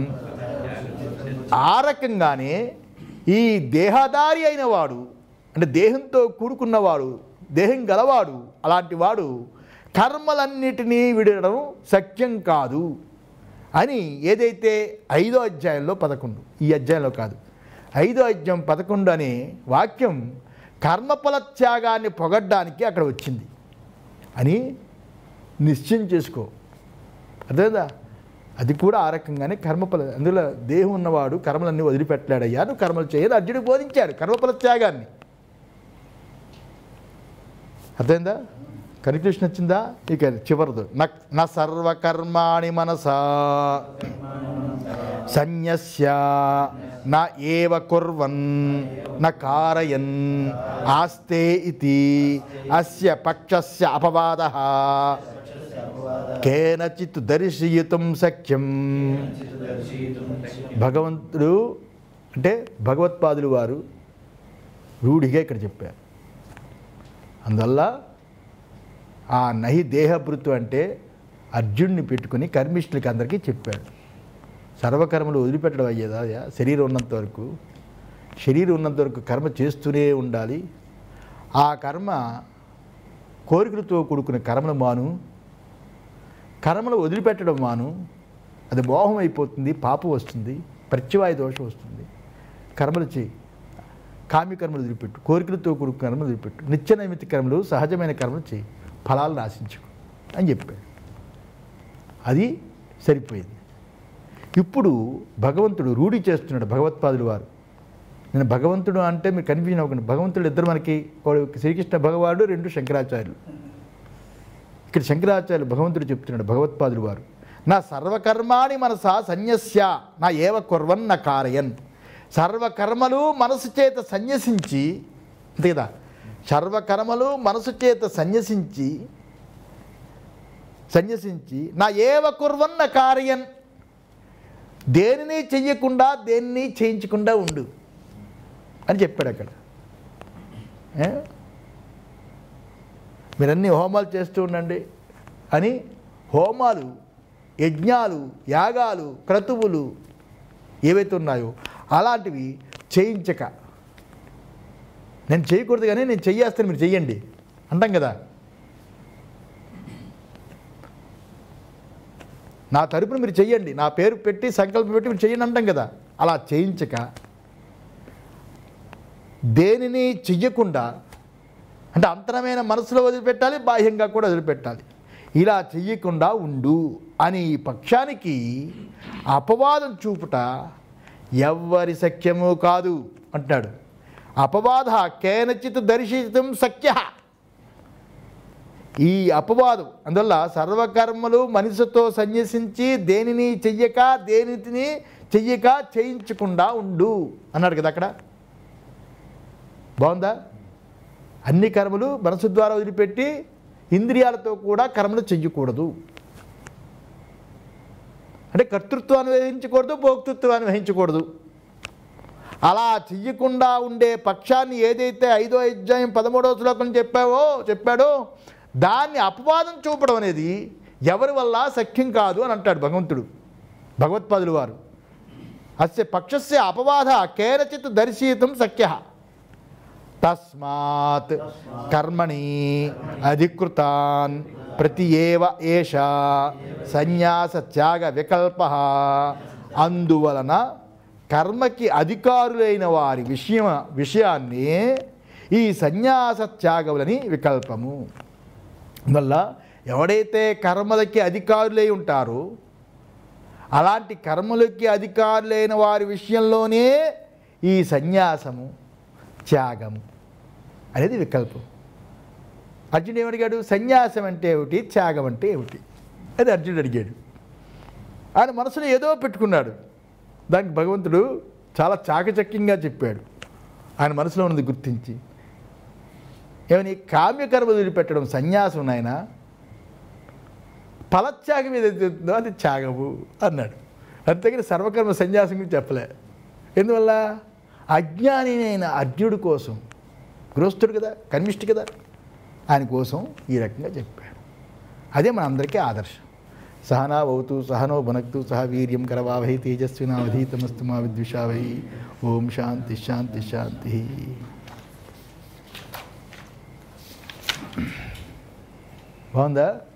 ఆ రకంగానే ఈ దేహదారి అయిన వాడు అంటే దేహంతో కూడుకున్నవాడు దేహం గలవాడు అలాంటి వాడు కర్మలన్నిటినీ విడడం సత్యం కాదు అని ఏదైతే ఐదో అధ్యాయంలో పదకొండు ఈ అధ్యాయంలో కాదు ఐదో అధ్యాయం పదకొండు అనే వాక్యం కర్మఫల త్యాగాన్ని పొగడ్డానికి అక్కడ వచ్చింది అని నిశ్చయం చేసుకో అదేదా అది కూడా ఆ రకంగానే కర్మఫల అందులో దేహం ఉన్నవాడు కర్మలన్నీ వదిలిపెట్టలేడయ్యా నువ్వు కర్మలు చేయని అర్జునుడు బోధించాడు కర్మఫల త్యాగాన్ని అర్థమైందా కన్క్లూషన్ వచ్చిందా ఇక చివరిది నా నా సర్వకర్మాణి మనసా సన్యస్య నా ఏవ కుర్వన్ న కారయన్ ఆస్తే ఇది అస్య పక్షస్య అపవాద కేనచిత్ దర్శయితం శక్యం భగవంతుడు అంటే భగవత్పాదులు వారు రూఢిగా ఇక్కడ చెప్పారు అందువల్ల ఆ నహి దేహభృతు అంటే అర్జున్ని పెట్టుకుని కర్మిష్ఠులకి అందరికీ చెప్పాడు సర్వకర్మలు వదిలిపెట్టడం అయ్యేదా అయ్యా? శరీరం ఉన్నంత వరకు శరీరం ఉన్నంత వరకు కర్మ చేస్తూనే ఉండాలి ఆ కర్మ కోరికలతో కూడుకున్న కర్మలు మాను కర్మలు వదిలిపెట్టడం మాను అది మోహం అయిపోతుంది పాపం వస్తుంది ప్రత్యవాయ దోషం వస్తుంది కర్మలు చేయి కామ్య కర్మలు వదిలిపెట్టు కోరికలతో కూడుకున్న కర్మలు వదిలిపెట్టు నిత్య నైమిత్తిక కర్మలు సహజమైన కర్మలు చేయి ఫలాలను ఆశించుకు అని చెప్పాడు అది సరిపోయింది ఇప్పుడు భగవంతుడు రూఢి చేస్తున్నాడు భగవత్పాదులు వారు నేను భగవంతుడు అంటే మీరు కన్ఫ్యూజన్ అవ్వకండి భగవంతుడు ఇద్దరు మనకి ఒకడు శ్రీకృష్ణ భగవానుడు రెండు శంకరాచార్యులు ఇక్కడ శంకరాచార్యులు భగవంతుడు చెప్తున్నాడు భగవత్పాదులు వారు నా సర్వకర్మాణి మనసా సన్యస్య నా ఏవ కుర్వన్ నా కారయన్ సర్వకర్మలు మనసు చేత సన్యసించి అంతే కదా సర్వకర్మలు మనసు చేత సన్యసించి సన్యసించి నా ఏవ కుర్వన్ నా కార్యన్ దేనిని చెయ్యకుండా దేన్ని చేయించకుండా ఉండు అని చెప్పాడు అక్కడ ఏ? మీరన్నీ హోమాలు చేస్తూ ఉండండి అని హోమాలు యజ్ఞాలు యాగాలు క్రతువులు ఏవైతే ఉన్నాయో అలాంటివి చేయించక నేను చేయకూడదు కానీ నేను చెయ్యేస్తాను మీరు చెయ్యండి అంటాం కదా నా తరపున మీరు చెయ్యండి నా పేరు పెట్టి సంకల్పం పెట్టి మీరు చెయ్యండి అంటాం కదా అలా చేయించక దేనిని చెయ్యకుండా అంటే అంతరమైన మనసులో వదిలిపెట్టాలి బాహ్యంగా కూడా వదిలిపెట్టాలి ఇలా చెయ్యకుండా ఉండు అని ఈ పక్షానికి అపవాదం చూపుట ఎవ్వరి సఖ్యము కాదు అంటున్నాడు అపవాద కేనచిత్ దర్శితం సఖ్య ఈ అపవాదం అందువల్ల సర్వకర్మలు మనసుతో సన్యసించి దేనిని చెయ్యక దేనిని చెయ్యక చేయించకుండా ఉండు అన్నాడు కదా అక్కడ బాగుందా అన్ని కర్మలు మనసు ద్వారా వదిలిపెట్టి ఇంద్రియాలతో కూడా కర్మలు చెయ్యకూడదు అంటే కర్తృత్వాన్ని వహించకూడదు భోక్తృత్వాన్ని వహించకూడదు అలా చెయ్యకుండా ఉండే పక్షాన్ని ఏదైతే ఐదో అధ్యాయం పదమూడవ శ్లోకం చెప్పావో చెప్పాడో దాన్ని అపవాదం చూపడం అనేది ఎవరి వల్ల సఖ్యం కాదు అని అంటాడు భగవంతుడు భగవత్పాదులు వారు అస్య పక్షస్య అపవాద కేనచిత్ దర్శయితం సఖ్య తస్మాత్ కర్మణి అధికృతాన్ ప్రతి ఏవ ఏష సన్యాస త్యాగ వికల్ప అందువలన కర్మకి అధికారులైన వారి విషయం విషయాన్ని ఈ సన్యాస త్యాగములని వికల్పము వల్ల ఎవడైతే కర్మలకి అధికారులై ఉంటారో అలాంటి కర్మలకి అధికారులైన వారి విషయంలోనే ఈ సన్యాసము త్యాగము అనేది వికల్పం అర్జునుడు ఏమడిగాడు సన్యాసం అంటే ఏమిటి త్యాగం అంటే ఏమిటి అది అర్జునుడు అడిగాడు ఆయన మనసులో ఏదో పెట్టుకున్నాడు దానికి భగవంతుడు చాలా చాకచక్యంగా చెప్పాడు ఆయన మనసులో ఉన్నది గుర్తించి ఏమని కామ్యకర్మ వదిలిపెట్టడం సన్యాసం నాయన ఫలత్యాగం ఏదైతే ఉందో అది త్యాగము అన్నాడు అంతేగాని సర్వకర్మ సన్యాసం గురించి చెప్పలే ఎందువల్ల అజ్ఞాని అయిన అర్జునుడి కోసం గృహస్థుడు కదా కర్మిష్టి కదా ఆయన కోసం ఈ రకంగా చెప్పాడు అదే మన అందరికీ ఆదర్శం సహనా భవతు సహనో భునక్తు సహ వీర్యం కరవావహి తేజస్వినావధీతమస్తు మా విద్విషావహి ఓం శాంతి శాంతి శాంతి బాగుందా